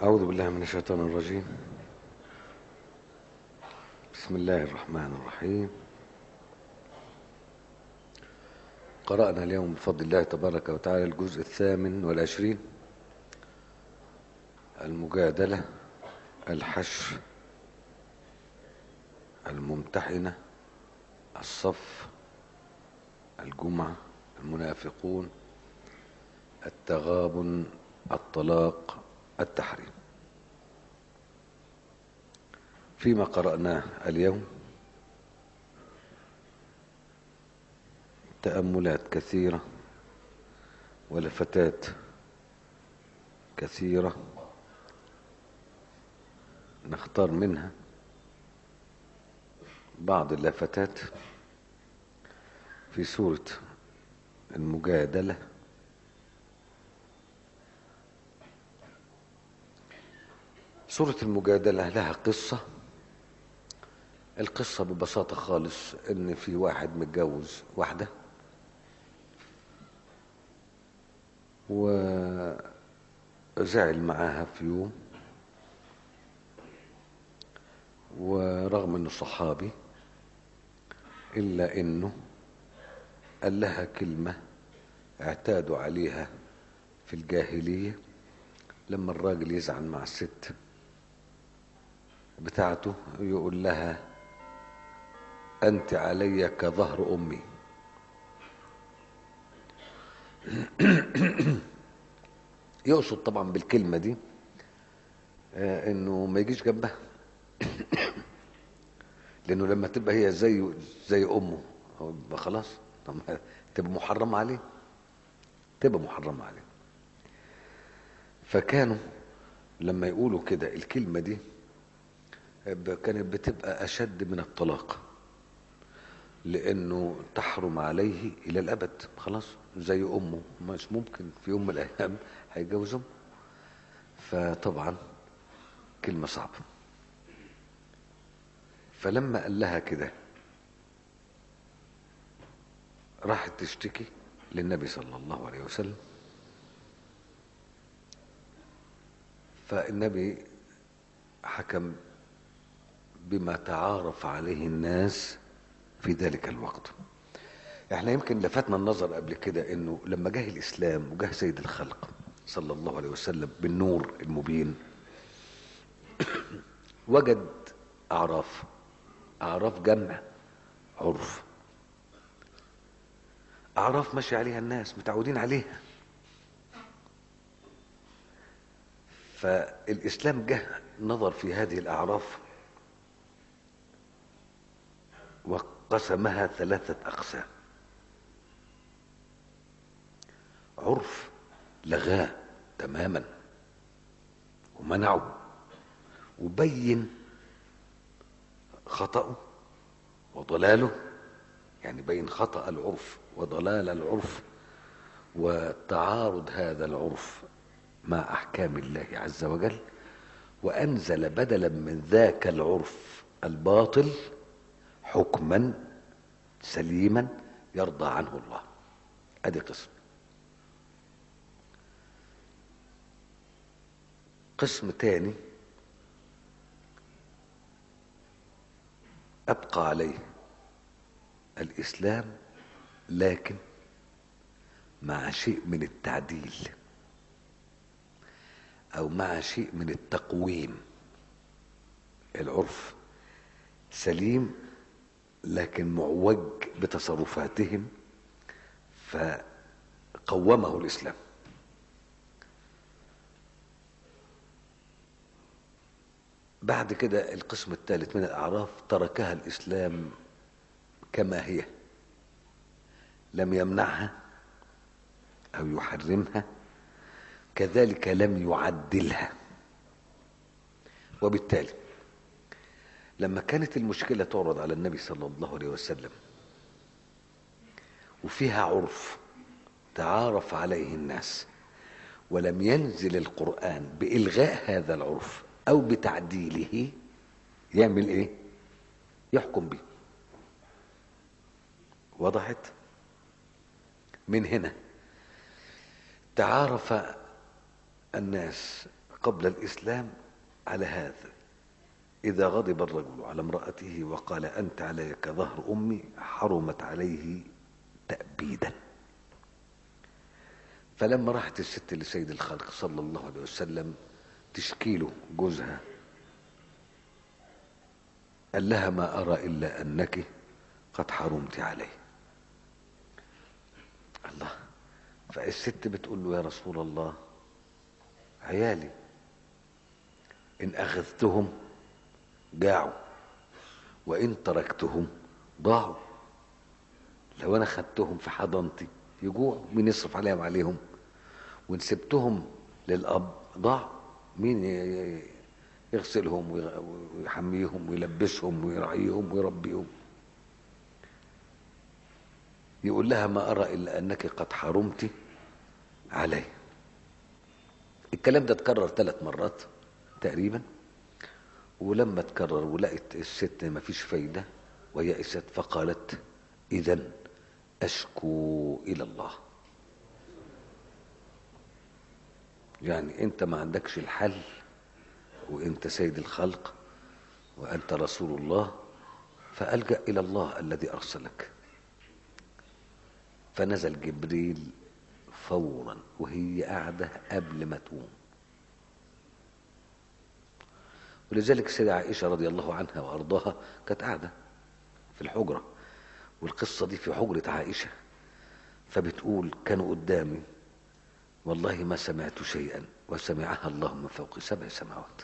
أعوذ بالله من الشيطان الرجيم بسم الله الرحمن الرحيم قرأنا اليوم بفضل الله تبارك وتعالى الجزء الثامن والعشرين المجادلة الحشر الممتحنة الصف الجمعة المنافقون التغابن الطلاق التحريم فيما قرأناه اليوم تأملات كثيرة ولفتات كثيرة نختار منها بعض اللفتات في سورة المجادلة سورة المجادلة لها قصة القصة ببساطة خالص ان في واحد متجوز واحدة وزعل معاها في يوم ورغم انه صحابي الا انه قال لها كلمة اعتادوا عليها في الجاهلية لما الراجل يزعل مع الست بتاعته يقول لها أنت علي كظهر أمي يقصد طبعا بالكلمة دي آه انه ما يجيش جنبها لانه لما تبقى هي زي زي امه يبقى خلاص طب تبقى محرمة عليه تبقى محرمة عليه فكانوا لما يقولوا كده الكلمة دي كانت بتبقى أشد من الطلاق لأنه تحرم عليه إلى الأبد خلاص زي أمه مش ممكن في يوم من الأيام هيتجوز أمه فطبعا كلمة صعبة فلما قال لها كده راحت تشتكي للنبي صلى الله عليه وسلم فالنبي حكم بما تعارف عليه الناس في ذلك الوقت احنا يمكن لفتنا النظر قبل كده انه لما جه الاسلام وجه سيد الخلق صلى الله عليه وسلم بالنور المبين وجد اعراف اعراف جمع عرف اعراف ماشي عليها الناس متعودين عليها فالاسلام جه نظر في هذه الاعراف وقسمها ثلاثة أقسام عرف لغاه تماما ومنعه وبين خطأه وضلاله يعني بين خطأ العرف وضلال العرف وتعارض هذا العرف مع أحكام الله عز وجل وأنزل بدلا من ذاك العرف الباطل حكما سليما يرضى عنه الله ادي قسم قسم تاني ابقى عليه الاسلام لكن مع شيء من التعديل او مع شيء من التقويم العرف سليم لكن معوج بتصرفاتهم فقومه الاسلام بعد كده القسم الثالث من الاعراف تركها الاسلام كما هي لم يمنعها او يحرمها كذلك لم يعدلها وبالتالي لما كانت المشكلة تعرض على النبي صلى الله عليه وسلم وفيها عرف تعارف عليه الناس ولم ينزل القرآن بإلغاء هذا العرف أو بتعديله يعمل إيه؟ يحكم به وضحت؟ من هنا تعارف الناس قبل الإسلام على هذا إذا غضب الرجل على امرأته وقال أنت علي كظهر أمي حرمت عليه تأبيدا فلما راحت الست لسيد الخلق صلى الله عليه وسلم تشكيله جوزها قال لها ما أرى إلا أنك قد حرمت عليه الله فالست بتقول له يا رسول الله عيالي إن أخذتهم جاعوا وإن تركتهم ضاعوا لو أنا خدتهم في حضانتي يجوعوا مين يصرف عليهم عليهم وإن سبتهم للأب ضاعوا مين يغسلهم ويحميهم ويلبسهم ويرعيهم ويربيهم يقول لها ما أرى إلا أنك قد حرمت علي الكلام ده اتكرر ثلاث مرات تقريبا ولما تكرر ولقت الست ما فيش فايدة ويأست فقالت إذا أشكو إلى الله يعني أنت ما عندكش الحل وأنت سيد الخلق وأنت رسول الله فألجأ إلى الله الذي أرسلك فنزل جبريل فورا وهي قاعدة قبل ما تقوم ولذلك السيدة عائشة رضي الله عنها وأرضاها كانت قاعدة في الحجرة والقصة دي في حجرة عائشة فبتقول كانوا قدامي والله ما سمعت شيئا وسمعها الله من فوق سبع سماوات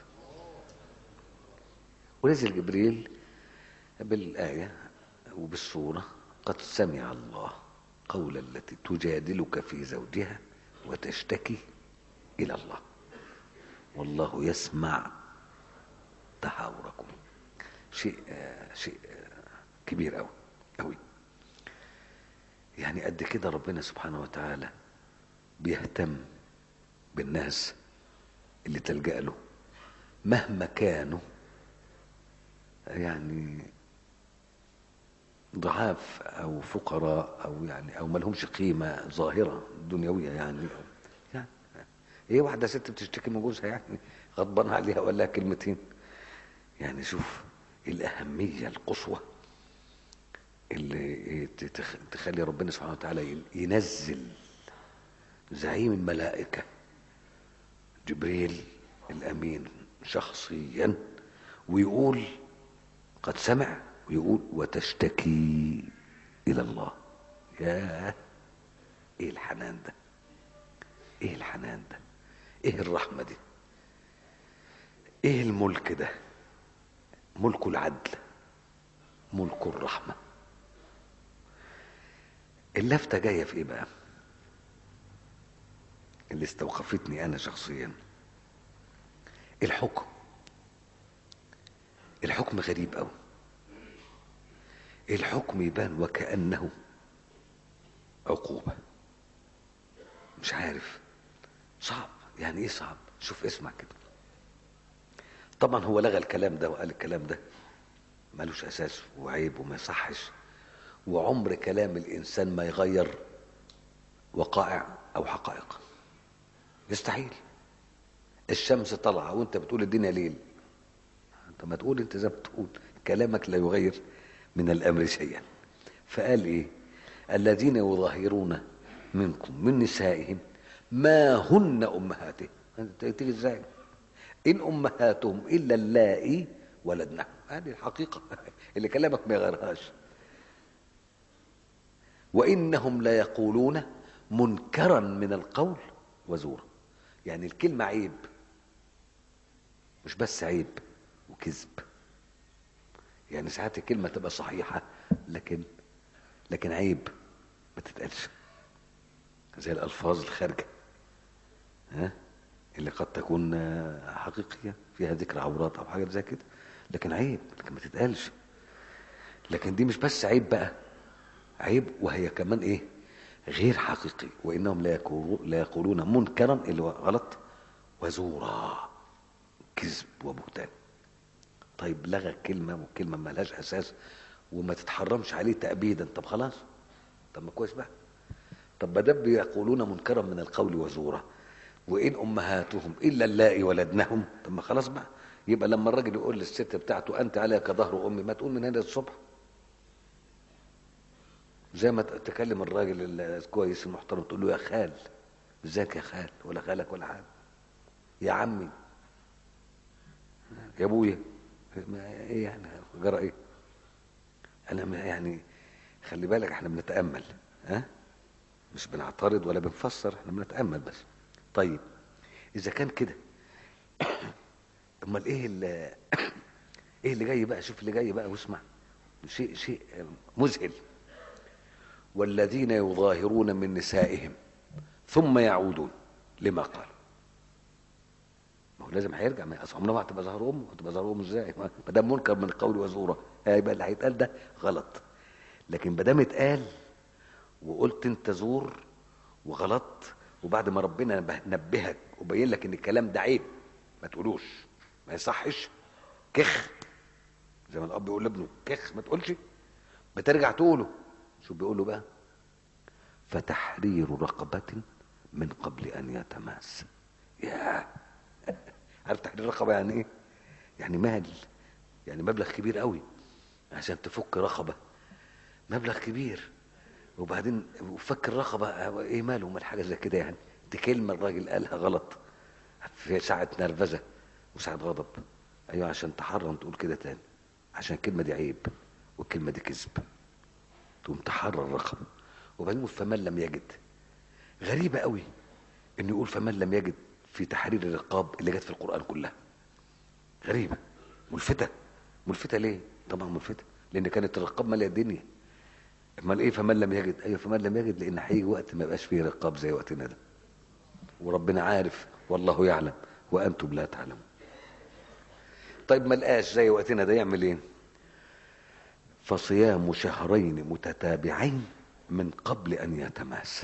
ونزل جبريل بالآية وبالصورة قد سمع الله قول التي تجادلك في زوجها وتشتكي إلى الله والله يسمع تحاوركم شيء شيء كبير قوي قوي يعني قد كده ربنا سبحانه وتعالى بيهتم بالناس اللي تلجأ له مهما كانوا يعني ضعاف او فقراء او يعني او ما لهمش قيمه ظاهره دنيويه يعني يعني ايه واحده ست بتشتكي من جوزها يعني غضبان عليها ولا كلمتين يعني شوف الاهميه القصوى اللي تخلي ربنا سبحانه وتعالى ينزل زعيم الملائكه جبريل الامين شخصيا ويقول قد سمع ويقول وتشتكي الى الله يا ايه الحنان ده ايه الحنان ده ايه الرحمه دي ايه الملك ده ملك العدل ملك الرحمه اللفته جايه في ايه بقى اللي استوقفتني انا شخصيا الحكم الحكم غريب قوي الحكم يبان وكأنه عقوبة مش عارف صعب يعني ايه صعب شوف اسمع كده طبعا هو لغى الكلام ده وقال الكلام ده ملوش اساس وعيب وما يصحش وعمر كلام الانسان ما يغير وقائع او حقائق يستحيل الشمس طالعه وانت بتقول الدنيا ليل انت ما تقول انت زي ما بتقول كلامك لا يغير من الامر شيئا فقال ايه الذين يظاهرون منكم من نسائهم ما هن امهاتهم تيجي ازاي ان امهاتهم الا اللائي ولدنهم هذه الحقيقه اللي كلامك ما يغيرهاش وانهم لا يقولون منكرا من القول وزورا يعني الكلمه عيب مش بس عيب وكذب يعني ساعات الكلمة تبقى صحيحة لكن لكن عيب ما تتقالش زي الألفاظ الخارجة ها اللي قد تكون حقيقية فيها ذكر عورات أو حاجة زي كده لكن عيب لكن ما تتقالش لكن دي مش بس عيب بقى عيب وهي كمان ايه غير حقيقي وانهم لا يقولون لا يقولون منكرا اللي هو غلط وزورا كذب وبهتان طيب لغى كلمة والكلمة ما لهاش أساس وما تتحرمش عليه تأبيدا طب خلاص طب ما كويس بقى طب ما دام بيقولون منكرا من القول وزورا وإن أمهاتهم إلا اللائي ولدنهم طب ما خلاص بقى يبقى لما الراجل يقول للست بتاعته أنت عليك كظهر أمي ما تقول من هنا للصبح زي ما تكلم الراجل الكويس المحترم تقول له يا خال ازيك يا خال ولا خالك ولا حاجه يا عمي يا ابويا ايه يعني جرى ايه انا ما يعني خلي بالك احنا بنتامل ها مش بنعترض ولا بنفسر احنا بنتامل بس طيب اذا كان كده امال ايه اللي ايه اللي جاي بقى شوف اللي جاي بقى واسمع شيء شيء مذهل والذين يظاهرون من نسائهم ثم يعودون لما قال ما هو لازم هيرجع ما اصل عمرها ما هتبقى ظهر امه هتبقى ظهر امه ازاي ما دام منكر من القول وزوره هيبقى اللي هيتقال ده غلط لكن ما دام اتقال وقلت انت زور وغلط وبعد ما ربنا نبهك وبين لك ان الكلام ده عيب ما تقولوش ما يصحش كخ زي ما الاب بيقول لابنه كخ ما تقولش بترجع تقوله شو بيقول له بقى فتحرير رقبة من قبل أن يتماس يا عارف تحرير رقبة يعني إيه؟ يعني مال يعني مبلغ كبير قوي عشان تفك رقبة مبلغ كبير وبعدين فك الرقبة إيه ماله مال حاجة زي كده يعني دي كلمة الراجل قالها غلط في ساعة نرفزة وساعة غضب أيوة عشان تحرم تقول كده تاني عشان الكلمة دي عيب والكلمة دي كذب تقوم تحرر الرقبة وبعدين فمن لم يجد غريبة قوي انه يقول فمن لم يجد في تحرير الرقاب اللي جت في القرآن كلها غريبة ملفتة ملفتة ليه طبعا ملفتة لان كانت الرقاب مالية الدنيا امال ايه فمن لم يجد ايوه فمن لم يجد لان هيجي وقت ما يبقاش فيه رقاب زي وقتنا ده وربنا عارف والله يعلم وانتم لا تعلمون طيب ما لقاش زي وقتنا ده يعمل ايه فصيام شهرين متتابعين من قبل ان يتماس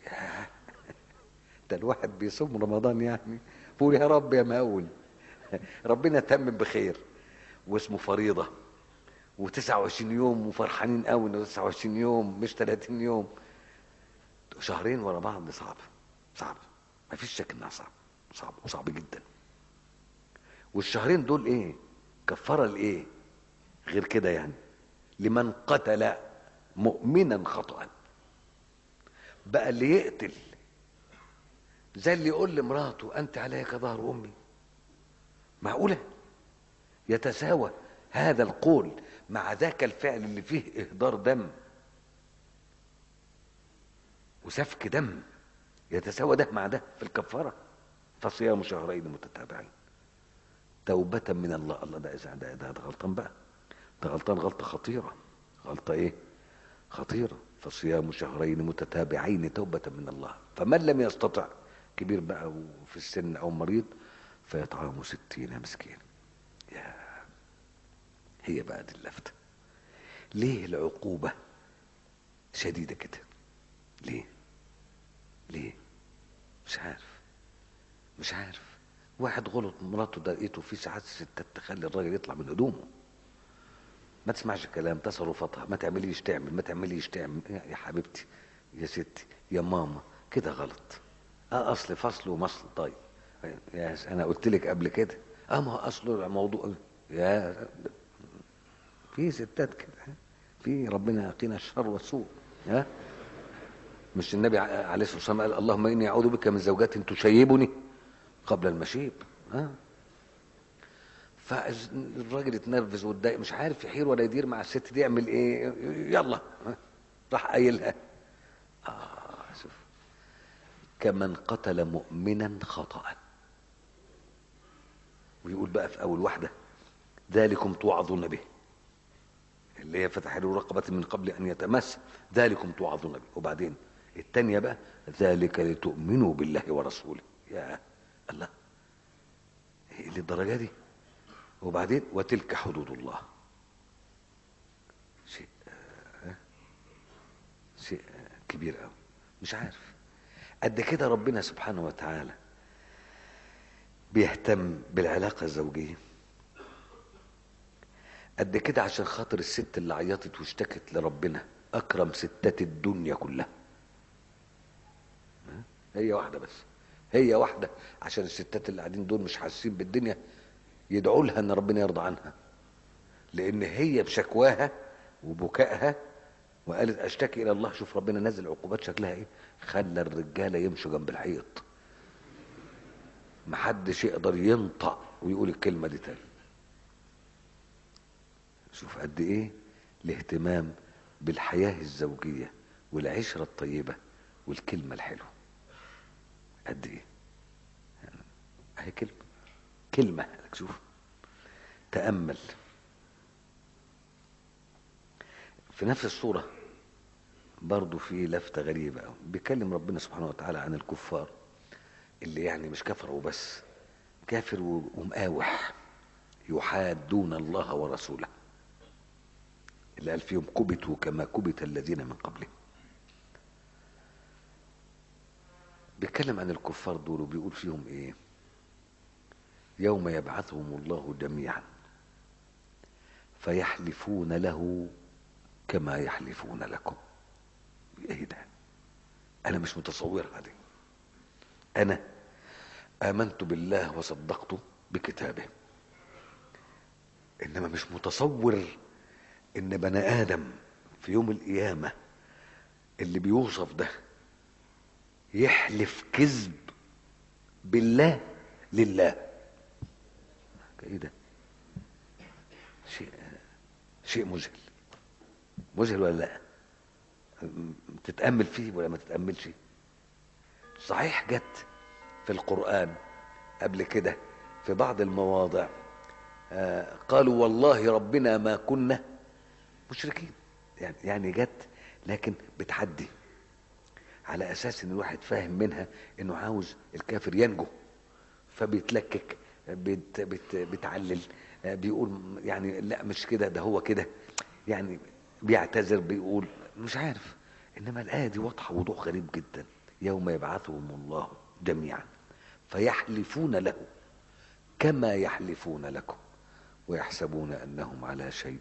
ده الواحد بيصوم رمضان يعني بقول يا رب يا مقاول ربنا تمم بخير واسمه فريضة و29 يوم وفرحانين قوي انه 29 يوم مش 30 يوم شهرين ورا بعض صعب صعب ما فيش شك انها صعب صعب وصعب جدا والشهرين دول ايه كفاره لايه غير كده يعني لمن قتل مؤمنا خطأ بقى اللي يقتل زي اللي يقول لمراته انت عليك كظهر امي معقوله يتساوى هذا القول مع ذاك الفعل اللي فيه اهدار دم وسفك دم يتساوى ده مع ده في الكفاره فصيام شهرين متتابعين توبة من الله الله ده ده ده, ده غلطان بقى ده غلطان غلطة خطيرة غلطة ايه خطيرة فصيام شهرين متتابعين توبة من الله فمن لم يستطع كبير بقى وفي السن او مريض فيطعم ستين مسكين يا هي بقى دي اللفتة ليه العقوبة شديدة كده ليه ليه مش عارف مش عارف واحد غلط مراته دقيته في ساعات ستات تخلي الراجل يطلع من هدومه ما تسمعش الكلام تصرفاتها ما تعمليش تعمل ما تعمليش تعمل يا حبيبتي يا ستي يا ماما كده غلط اه اصل فصل ومصل طيب يا انا قلت لك قبل كده اه ما هو اصل الموضوع يا في ستات كده في ربنا يقينا الشر والسوء ها مش النبي عليه الصلاه والسلام قال اللهم اني اعوذ بك من زوجات تشيبني قبل المشيب ها فالراجل اتنرفز واتضايق مش عارف يحير ولا يدير مع الست دي يعمل ايه يلا راح قايلها اه شوف كمن قتل مؤمنا خطأ ويقول بقى في اول واحده ذلكم توعظون به اللي هي فتحرير رقبة من قبل أن يتمس ذلكم توعظون به وبعدين الثانية بقى ذلك لتؤمنوا بالله ورسوله يا الله إيه للدرجة دي وبعدين وتلك حدود الله شيء آه شيء كبير قوي مش عارف قد كده ربنا سبحانه وتعالى بيهتم بالعلاقة الزوجية قد كده عشان خاطر الست اللي عيطت واشتكت لربنا اكرم ستات الدنيا كلها هي واحده بس هي واحده عشان الستات اللي قاعدين دول مش حاسين بالدنيا يدعوا لها ان ربنا يرضى عنها لان هي بشكواها وبكائها وقالت اشتكي الى الله شوف ربنا نزل عقوبات شكلها ايه خلى الرجاله يمشوا جنب الحيط محدش يقدر ينطق ويقول الكلمه دي تاني شوف قد ايه الاهتمام بالحياه الزوجيه والعشره الطيبه والكلمه الحلوه قد ايه يعني اهي كلمه كلمه شوف تامل في نفس الصورة برضو في لفتة غريبة أوي بيكلم ربنا سبحانه وتعالى عن الكفار اللي يعني مش كفر وبس كافر ومقاوح يحادون الله ورسوله اللي قال فيهم كبتوا كما كبت الذين من قبلهم بيتكلم عن الكفار دول وبيقول فيهم ايه يوم يبعثهم الله جميعا فيحلفون له كما يحلفون لكم ايه ده انا مش متصورها دي انا امنت بالله وصدقت بكتابه انما مش متصور ان بني ادم في يوم القيامه اللي بيوصف ده يحلف كذب بالله لله ايه ده شيء شيء مذهل مذهل ولا لا تتامل فيه ولا ما تتاملش صحيح جت في القران قبل كده في بعض المواضع آه قالوا والله ربنا ما كنا مشركين يعني يعني جت لكن بتحدي على اساس ان الواحد فاهم منها انه عاوز الكافر ينجو فبيتلكك بت بت بتعلل بيقول يعني لا مش كده ده هو كده يعني بيعتذر بيقول مش عارف انما الايه دي واضحه وضوح غريب جدا يوم يبعثهم الله جميعا فيحلفون له كما يحلفون لكم ويحسبون انهم على شيء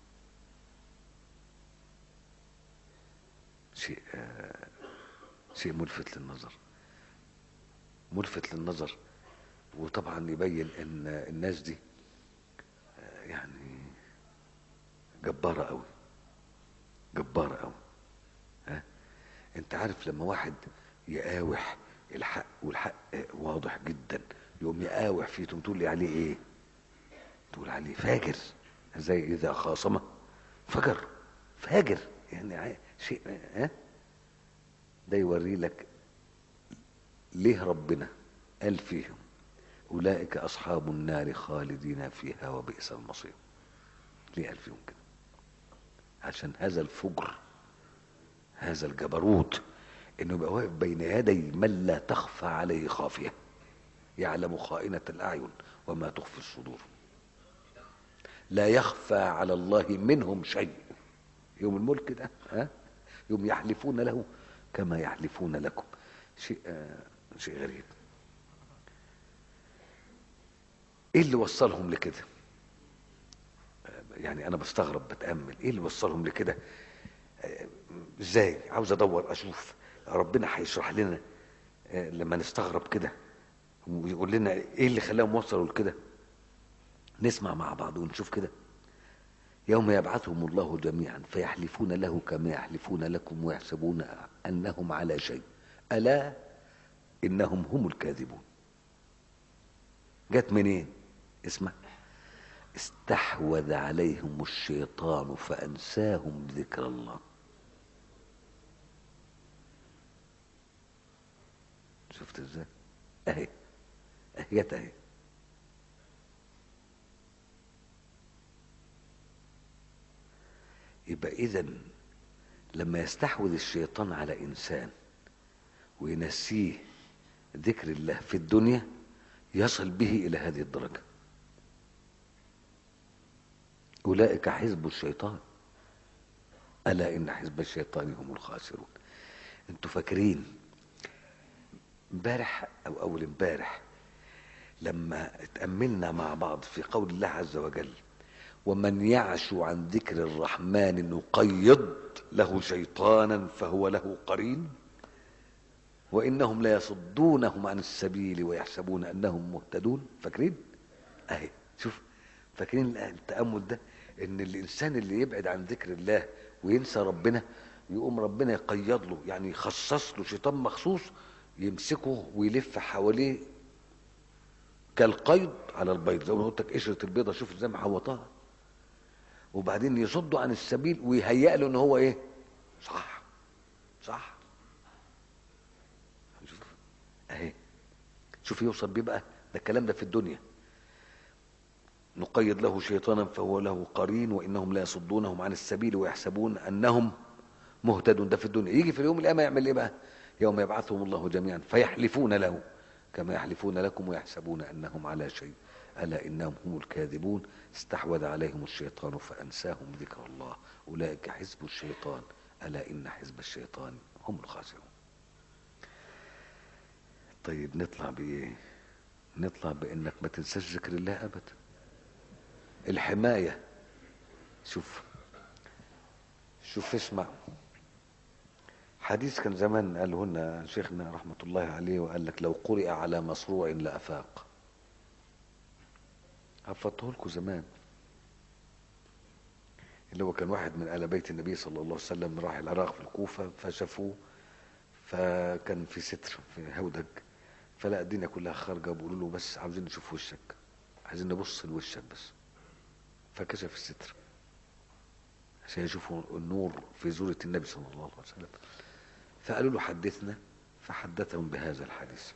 شيء آه شيء ملفت للنظر ملفت للنظر وطبعا يبين ان الناس دي آه يعني جبارة قوي جبارة قوي ها انت عارف لما واحد يقاوح الحق والحق واضح جدا يقوم يقاوح فيه تقوم تقول لي عليه ايه تقول عليه فاجر زي اذا خاصمه فجر فاجر يعني شيء ها ده يوري لك ليه ربنا قال فيهم اولئك اصحاب النار خالدين فيها وبئس المصير ليه قال فيهم كده عشان هذا الفجر هذا الجبروت انه يبقى واقف بين يدي من لا تخفى عليه خافيه يعلم خائنة الأعين وما تخفي الصدور لا يخفى على الله منهم شيء يوم الملك ده ها يوم يحلفون له كما يحلفون لكم شيء آه شيء غريب ايه اللي وصلهم لكده يعني انا بستغرب بتامل ايه اللي وصلهم لكده ازاي عاوز ادور اشوف ربنا هيشرح لنا لما نستغرب كده ويقول لنا ايه اللي خلاهم وصلوا لكده نسمع مع بعض ونشوف كده يوم يبعثهم الله جميعا فيحلفون له كما يحلفون لكم ويحسبون انهم على شيء الا انهم هم الكاذبون جت منين اسمع استحوذ عليهم الشيطان فانساهم ذكر الله شفت ازاي اهي اهي جت اهي يبقى اذا لما يستحوذ الشيطان على انسان وينسيه ذكر الله في الدنيا يصل به الى هذه الدرجه اولئك حزب الشيطان الا ان حزب الشيطان هم الخاسرون انتوا فاكرين امبارح او اول امبارح لما اتاملنا مع بعض في قول الله عز وجل ومن يعش عن ذكر الرحمن نقيض له شيطانا فهو له قرين وإنهم ليصدونهم عن السبيل ويحسبون أنهم مهتدون فاكرين أهي شوف فاكرين التأمل ده إن الإنسان اللي يبعد عن ذكر الله وينسى ربنا يقوم ربنا يقيد له يعني يخصص له شيطان مخصوص يمسكه ويلف حواليه كالقيد على البيض زي ما قلت لك قشره البيضه شوف ازاي محوطاها وبعدين يصده عن السبيل ويهيأ له ان هو ايه صح صح شوف اهي شوف يوصل بيه بقى ده الكلام ده في الدنيا نقيد له شيطانا فهو له قرين وانهم لا يصدونهم عن السبيل ويحسبون انهم مهتدون ده في الدنيا يجي في اليوم القيامه يعمل ايه بقى يوم يبعثهم الله جميعا فيحلفون له كما يحلفون لكم ويحسبون انهم على شيء الا انهم هم الكاذبون استحوذ عليهم الشيطان فانساهم ذكر الله اولئك حزب الشيطان الا ان حزب الشيطان هم الخاسرون طيب نطلع بايه نطلع بانك ما تنساش ذكر الله ابدا الحمايه شوف شوف اسمع حديث كان زمان قاله لنا شيخنا رحمة الله عليه وقال لك لو قرئ على مصروع لأفاق حفظته لكم زمان اللي هو كان واحد من آل بيت النبي صلى الله عليه وسلم راح العراق في الكوفة فشافوه فكان في ستر في هودج فلقى الدنيا كلها خارجة بيقولوا له بس عاوزين نشوف وشك عايزين نبص لوشك بس فكشف الستر عشان يشوفوا النور في زورة النبي صلى الله عليه وسلم فقالوا له حدثنا فحدثهم بهذا الحديث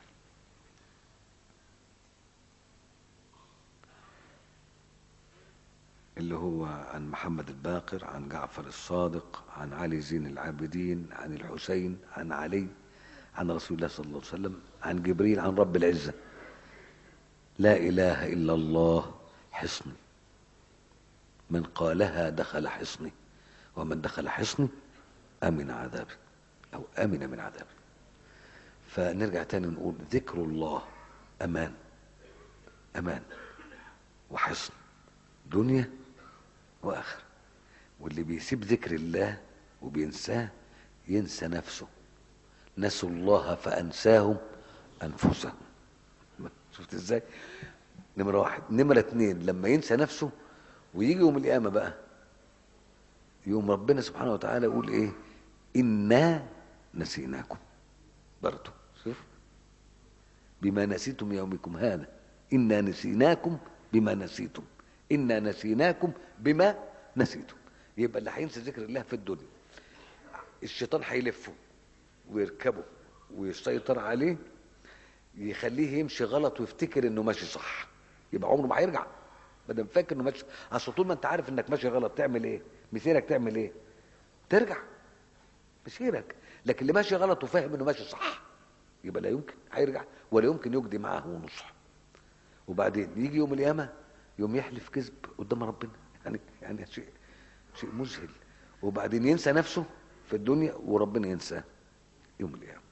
اللي هو عن محمد الباقر عن جعفر الصادق عن علي زين العابدين عن الحسين عن علي عن رسول الله صلى الله عليه وسلم عن جبريل عن رب العزة لا إله إلا الله حصني من قالها دخل حصني ومن دخل حصني أمن عذابي أو أمن من عذابي فنرجع تاني نقول ذكر الله أمان أمان وحصن دنيا وآخرة واللي بيسيب ذكر الله وبينساه ينسى نفسه نسوا الله فأنساهم أنفسهم شفت ازاي نمرة واحد نمرة اتنين لما ينسى نفسه ويجي يوم القيامة بقى يوم ربنا سبحانه وتعالى يقول ايه إنا نسيناكم برضو شوف بما نسيتم يومكم هذا إنا نسيناكم بما نسيتم إنا نسيناكم بما نسيتم يبقى اللي هينسى ذكر الله في الدنيا الشيطان هيلفه ويركبه ويسيطر عليه يخليه يمشي غلط ويفتكر انه ماشي صح يبقى عمره ما هيرجع ما دام فاكر انه ماشي اصل طول ما انت عارف انك ماشي غلط تعمل ايه مسيرك تعمل ايه ترجع مسيرك لكن اللي ماشي غلط وفاهم انه ماشي صح يبقى لا يمكن هيرجع ولا يمكن يجدي معه ونصح وبعدين يجي يوم القيامه يوم يحلف كذب قدام ربنا يعني يعني شيء شيء مذهل وبعدين ينسى نفسه في الدنيا وربنا ينساه يوم القيامه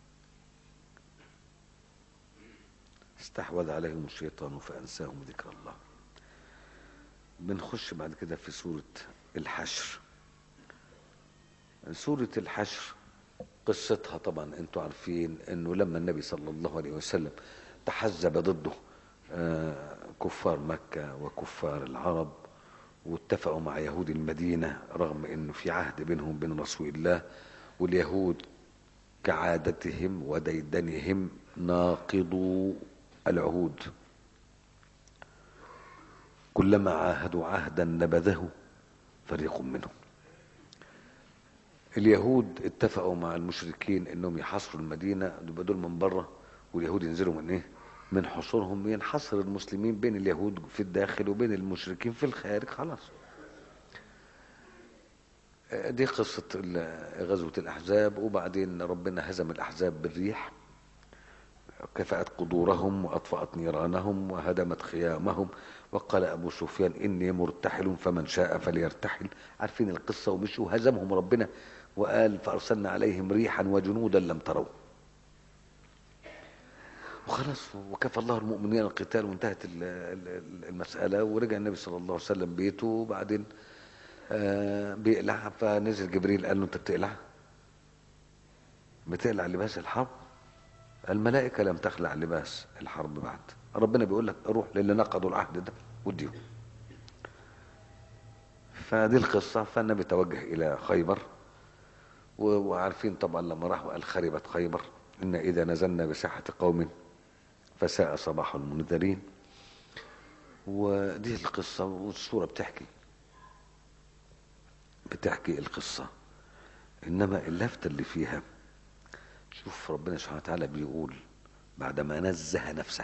استحوذ عليهم الشيطان فانساهم ذكر الله بنخش بعد كده في سوره الحشر سوره الحشر قصتها طبعا انتوا عارفين انه لما النبي صلى الله عليه وسلم تحزب ضده كفار مكة وكفار العرب واتفقوا مع يهود المدينة رغم انه في عهد بينهم وبين رسول الله واليهود كعادتهم وديدنهم ناقضوا العهود كلما عاهدوا عهدا نبذه فريق منهم اليهود اتفقوا مع المشركين انهم يحاصروا المدينه يبقى دول من بره واليهود ينزلوا من ايه؟ من حصورهم ينحصر المسلمين بين اليهود في الداخل وبين المشركين في الخارج خلاص. دي قصة غزوة الأحزاب وبعدين ربنا هزم الأحزاب بالريح كفأت قدورهم وأطفأت نيرانهم وهدمت خيامهم وقال أبو سفيان إني مرتحل فمن شاء فليرتحل عارفين القصة ومشوا وهزمهم ربنا وقال فأرسلنا عليهم ريحا وجنودا لم تروا وخلاص وكفى الله المؤمنين القتال وانتهت المسألة ورجع النبي صلى الله عليه وسلم بيته وبعدين آه بيقلع فنزل جبريل قال له انت بتقلع بتقلع لباس الحرب الملائكة لم تخلع لباس الحرب بعد ربنا بيقول لك روح للي نقضوا العهد ده وديهم فدي القصة فالنبي توجه إلى خيبر و- وعارفين طبعا لما راح وقال خربت خيبر إن إذا نزلنا بساحة قوم فساء صباح المنذرين ودي القصة والسورة بتحكي بتحكي القصة إنما اللفتة اللي فيها شوف ربنا سبحانه وتعالى بيقول بعدما نزه نفسه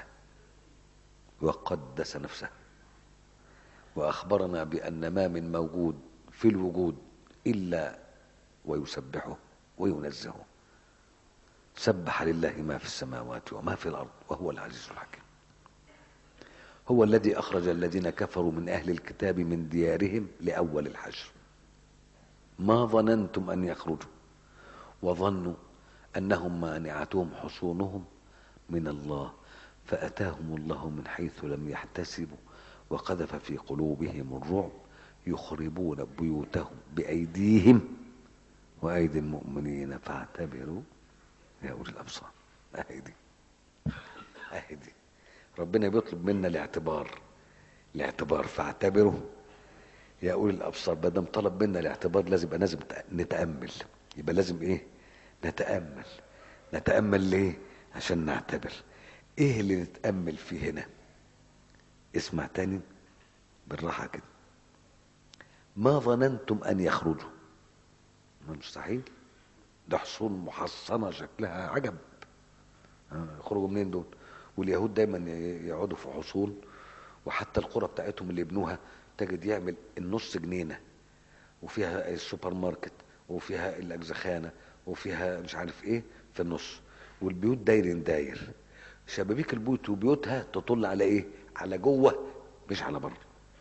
وقدس نفسه وأخبرنا بأن ما من موجود في الوجود إلا ويسبحه وينزهه سبح لله ما في السماوات وما في الأرض وهو العزيز الحكيم هو الذي أخرج الذين كفروا من أهل الكتاب من ديارهم لأول الحشر ما ظننتم أن يخرجوا وظنوا أنهم مانعتهم حصونهم من الله فأتاهم الله من حيث لم يحتسبوا وقذف في قلوبهم الرعب يخربون بيوتهم بأيديهم وأيدي المؤمنين فاعتبروا يا أولي الأبصار أهدي أهدي ربنا بيطلب منا الاعتبار الاعتبار فاعتبروا يا أولي الأبصار ما دام طلب منا الاعتبار لازم يبقى لازم نتأمل يبقى لازم إيه نتأمل نتأمل ليه عشان نعتبر إيه اللي نتأمل فيه هنا اسمع تاني بالراحة كده ما ظننتم أن يخرجوا ما مستحيل ده حصون محصنة شكلها عجب آه، يخرجوا منين دول واليهود دايما يقعدوا في حصون وحتى القرى بتاعتهم اللي يبنوها تجد يعمل النص جنينة وفيها السوبر ماركت وفيها الأجزخانة وفيها مش عارف ايه في النص والبيوت داير داير شبابيك البيوت وبيوتها تطل على ايه على جوه مش على بره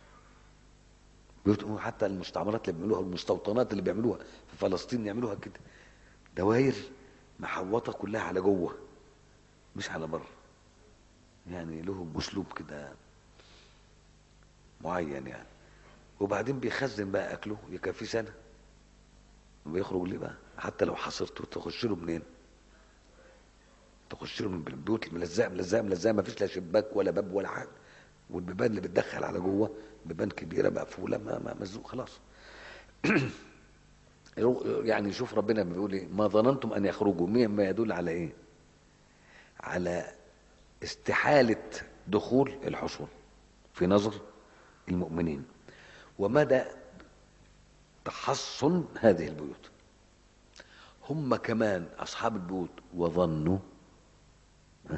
بيوت حتى المستعمرات اللي بيعملوها المستوطنات اللي بيعملوها في فلسطين يعملوها كده دواير محوطه كلها على جوه مش على بره يعني لهم اسلوب كده معين يعني وبعدين بيخزن بقى اكله يكفي سنه بيخرج ليه بقى حتى لو حصرته تخش له منين تخش له من البيوت الملزقه ملزقه ملزقه ما فيش لا شباك ولا باب ولا حاجه والبيبان اللي بتدخل على جوه بيبان كبيره مقفوله ما ما مزوق خلاص يعني شوف ربنا بيقول ايه ما ظننتم ان يخرجوا مما يدل على ايه على استحاله دخول الحصون في نظر المؤمنين ومدى تحصن هذه البيوت هم كمان اصحاب البيوت وظنوا ها؟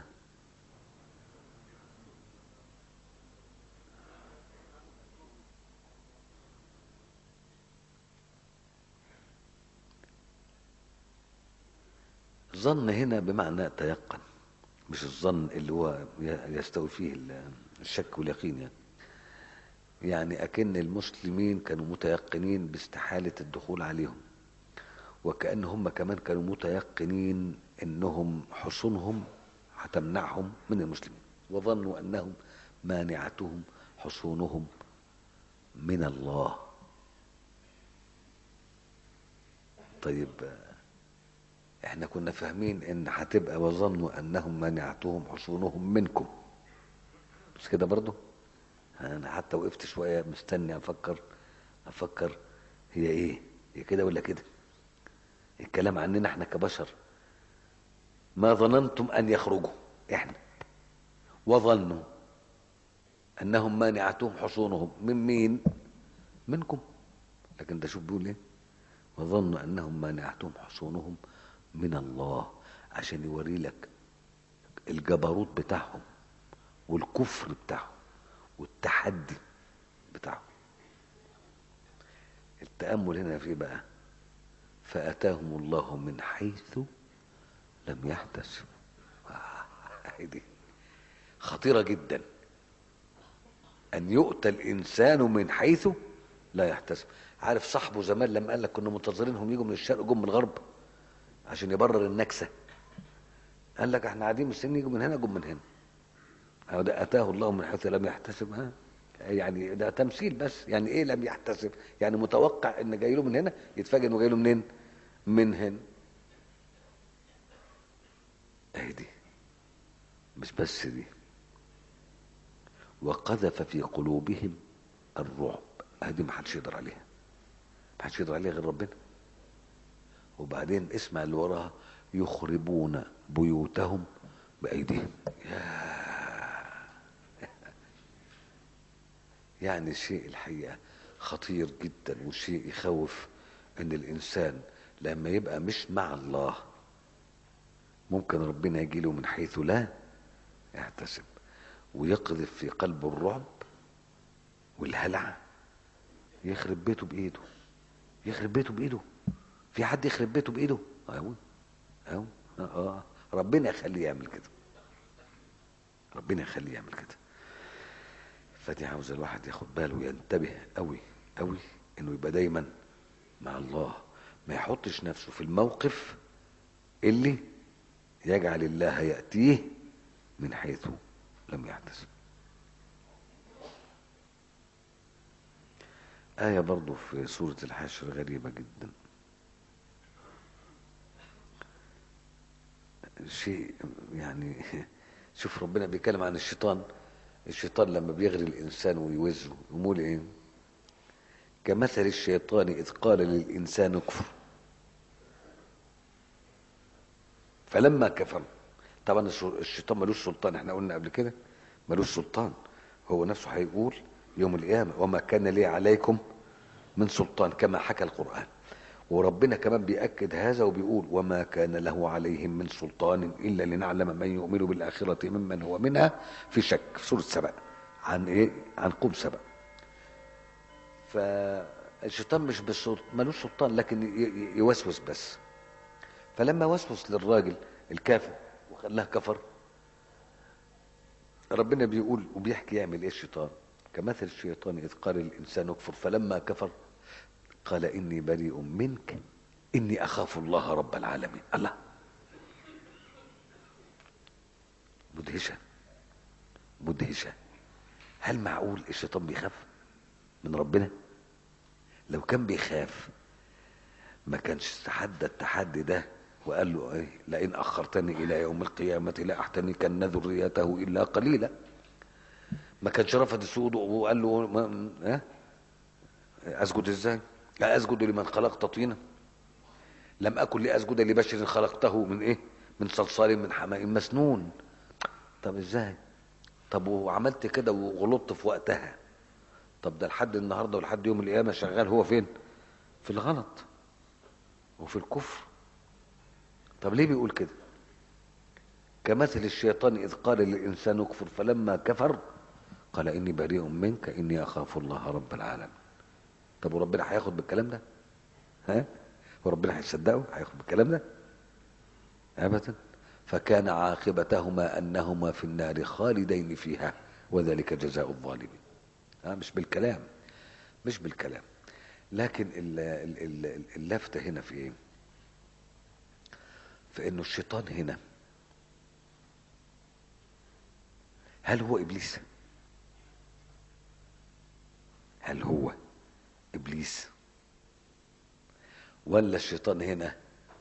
ظن هنا بمعنى تيقن مش الظن اللي هو يستوي فيه الشك واليقين يعني يعني أكن المسلمين كانوا متيقنين باستحالة الدخول عليهم وكأن هم كمان كانوا متيقنين انهم حصونهم هتمنعهم من المسلمين وظنوا انهم مانعتهم حصونهم من الله طيب احنا كنا فاهمين ان هتبقى وظنوا انهم مانعتهم حصونهم منكم مش كده برضو انا حتى وقفت شوية مستني افكر افكر هي ايه هي كده ولا كده الكلام عننا احنا كبشر ما ظننتم ان يخرجوا احنا وظنوا انهم مانعتهم حصونهم من مين منكم لكن ده شوف بيقول ايه وظنوا انهم مانعتهم حصونهم من الله عشان يوري لك الجبروت بتاعهم والكفر بتاعهم والتحدي بتاعهم التأمل هنا في بقى فأتاهم الله من حيث لم يحتسب دي خطيرة جدا أن يؤتى الإنسان من حيث لا يحتسب عارف صاحبه زمان لما قال لك كنا منتظرينهم يجوا من الشرق جم من الغرب عشان يبرر النكسة قال لك احنا قاعدين مستنيين يجوا من هنا جم من هنا أو ده أتاه الله من حيث لم يحتسب ها يعني ده تمثيل بس يعني ايه لم يحتسب يعني متوقع ان جاي له من هنا يتفاجئ انه جاي له منين من هنا اهي دي مش بس دي وقذف في قلوبهم الرعب هذه ما حدش يقدر عليها ما حدش يقدر عليها غير ربنا وبعدين اسمع اللي وراها يخربون بيوتهم بأيديهم يعني شيء الحقيقة خطير جدا وشيء يخوف ان الانسان لما يبقى مش مع الله ممكن ربنا يجي له من حيث لا يحتسب ويقذف في قلبه الرعب والهلع يخرب بيته بايده يخرب بيته بايده في حد يخرب بيته بايده اهو اهو اه ربنا يخليه يعمل كده ربنا يخليه يعمل كده فدي عاوز الواحد ياخد باله وينتبه قوي قوي انه يبقى دايما مع الله ما يحطش نفسه في الموقف اللي يجعل الله يأتيه من حيث لم يحتسب آية برضو في سورة الحشر غريبة جدا شيء يعني شوف ربنا بيتكلم عن الشيطان الشيطان لما بيغري الإنسان ويوزه يقول إيه كمثل الشيطان إذ قال للإنسان اكفر فلما كفر طبعا الشيطان ملوش سلطان احنا قلنا قبل كده ملوش سلطان هو نفسه هيقول يوم القيامة وما كان لي عليكم من سلطان كما حكى القرآن وربنا كمان بيأكد هذا وبيقول وما كان له عليهم من سلطان إلا لنعلم من يؤمن بالآخرة ممن هو منها في شك في سورة سبأ عن إيه عن قوم سبأ فالشيطان مش بالسلطان ملوش سلطان لكن يوسوس بس فلما وسوس للراجل الكافر وخلاه كفر ربنا بيقول وبيحكي يعمل ايه الشيطان كمثل الشيطان اذ قال الانسان اكفر فلما كفر قال اني بريء منك اني اخاف الله رب العالمين الله مدهشه مدهشه هل معقول الشيطان بيخاف من ربنا لو كان بيخاف ما كانش تحدى التحدي ده وقال له ايه لئن اخرتني الى يوم القيامه لاحتنكن ذريته الا قليلا ما كانش رفض السجود وقال له ما ها اسجد ازاي اسجد لمن خلقت طينا لم اكن لاسجد لبشر خلقته من ايه من صلصال من حماء مسنون طب ازاي طب وعملت كده وغلطت في وقتها طب ده لحد النهارده ولحد يوم القيامه شغال هو فين في الغلط وفي الكفر طب ليه بيقول كده كمثل الشيطان إذ قال للإنسان اكفر فلما كفر قال إني بريء منك إني أخاف الله رب العالمين طب وربنا هياخد بالكلام ده ها وربنا هيصدقه هياخد بالكلام ده أبدا فكان عاقبتهما أنهما في النار خالدين فيها وذلك جزاء الظالمين ها مش بالكلام مش بالكلام لكن اللفتة هنا في ايه في انه الشيطان هنا هل هو ابليس هل هو ابليس ولا الشيطان هنا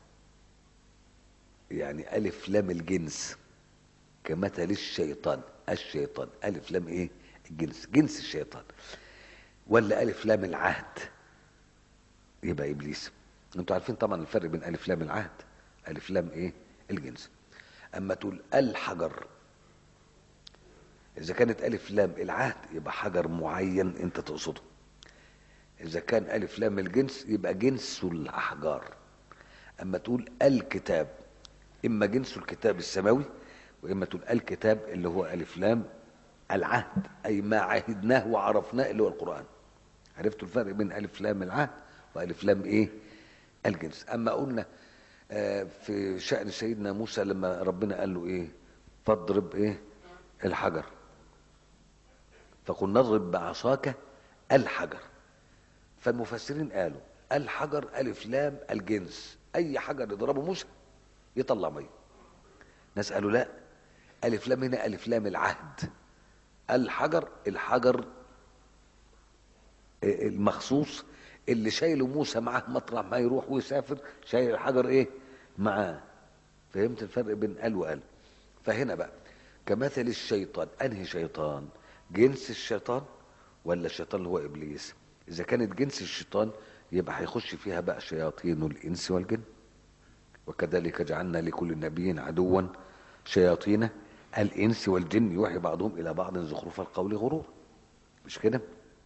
يعني الف لام الجنس كمثل الشيطان الشيطان الف لام ايه الجنس جنس الشيطان ولا الف لام العهد يبقى ابليس انتوا عارفين طبعا الفرق بين الف لام العهد الف لام ايه الجنس اما تقول الحجر اذا كانت الف لام العهد يبقى حجر معين انت تقصده اذا كان الف لام الجنس يبقى جنس الاحجار اما تقول الكتاب اما جنس الكتاب السماوي واما تقول الكتاب اللي هو الف لام العهد اي ما عهدناه وعرفناه اللي هو القران عرفتوا الفرق بين الف لام العهد والف لام ايه الجنس اما قلنا آه في شأن سيدنا موسى لما ربنا قال له ايه فاضرب ايه الحجر فقل نضرب بعصاك الحجر فالمفسرين قالوا الحجر الف لام الجنس اي حجر يضربه موسى يطلع ميه ناس قالوا لا الف لام هنا الف لام العهد الحجر الحجر المخصوص اللي شايله موسى معاه مطرح ما يروح ويسافر شايل الحجر ايه معاه فهمت الفرق بين قال وقال فهنا بقى كمثل الشيطان انهي شيطان جنس الشيطان ولا الشيطان اللي هو ابليس اذا كانت جنس الشيطان يبقى هيخش فيها بقى شياطين الانس والجن وكذلك جعلنا لكل نبي عدوا شياطين الانس والجن يوحي بعضهم الى بعض زخرف القول غرور مش كده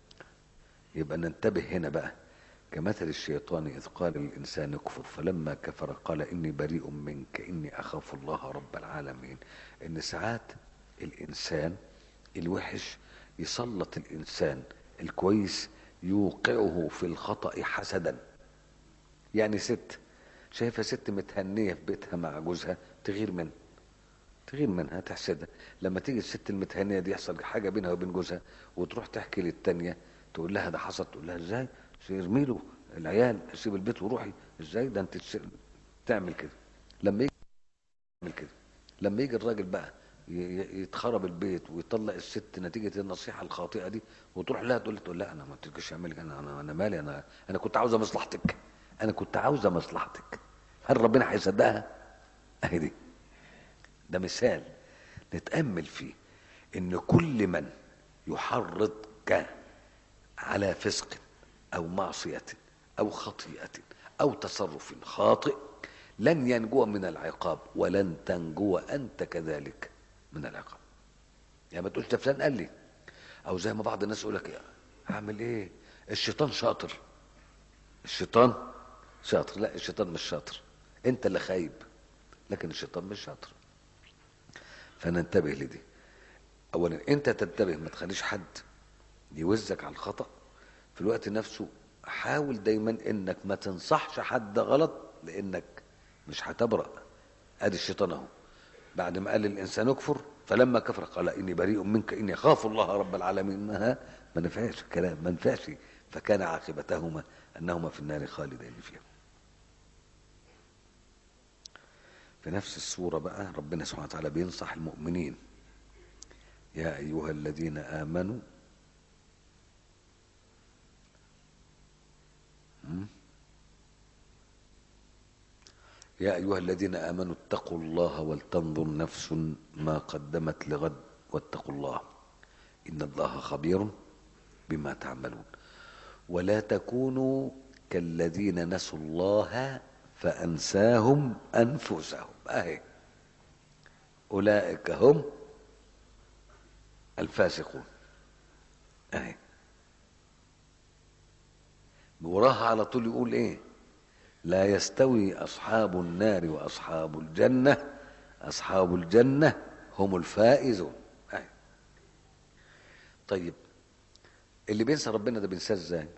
يبقى ننتبه هنا بقى كمثل الشيطان إذ قال للإنسان اكفر فلما كفر قال إني بريء منك إني أخاف الله رب العالمين إن ساعات الإنسان الوحش يسلط الإنسان الكويس يوقعه في الخطأ حسدا يعني ست شايفة ست متهنية في بيتها مع جوزها تغير منها تغير منها تحسدها لما تيجي الست المتهنية دي يحصل حاجة بينها وبين جوزها وتروح تحكي للتانية تقول لها ده حصل تقول لها ازاي ارمي له العيال سيب البيت وروحي ازاي ده انت تس- تعمل كده لما يجي يعمل كده لما يجي الراجل بقى ي- ي- يتخرب البيت ويطلق الست نتيجه النصيحه الخاطئه دي وتروح لها تقول تقول لا انا ما تجيش اعمل كده، انا انا انا مالي انا انا كنت عاوزه مصلحتك انا كنت عاوزه مصلحتك هل ربنا هيصدقها؟ اهي دي ده مثال نتامل فيه ان كل من يحرضك على فسق او معصيه او خطيئه او تصرف خاطئ لن ينجو من العقاب ولن تنجو انت كذلك من العقاب يعني ما تقولش ده فلان قال لي او زي ما بعض الناس يقول لك اعمل ايه الشيطان شاطر الشيطان شاطر لا الشيطان مش شاطر انت اللي خايب لكن الشيطان مش شاطر فننتبه لدي اولا انت تنتبه ما تخليش حد يوزك على الخطأ في الوقت نفسه حاول دايما انك ما تنصحش حد غلط لانك مش هتبرأ ادي الشيطان اهو بعد ما قال الانسان اكفر فلما كفر قال اني بريء منك اني اخاف الله رب العالمين ما ما نفعش الكلام ما نفعش فكان عاقبتهما انهما في النار خالدين فيها في نفس السورة بقى ربنا سبحانه وتعالى بينصح المؤمنين يا أيها الذين آمنوا م? يا أيها الذين آمنوا اتقوا الله ولتنظر نفس ما قدمت لغد واتقوا الله إن الله خبير بما تعملون ولا تكونوا كالذين نسوا الله فأنساهم أنفسهم أهي أولئك هم الفاسقون أهي وراها على طول يقول إيه لا يستوي أصحاب النار وأصحاب الجنة أصحاب الجنة هم الفائزون أهي. طيب اللي بينسى ربنا ده بينساه ازاي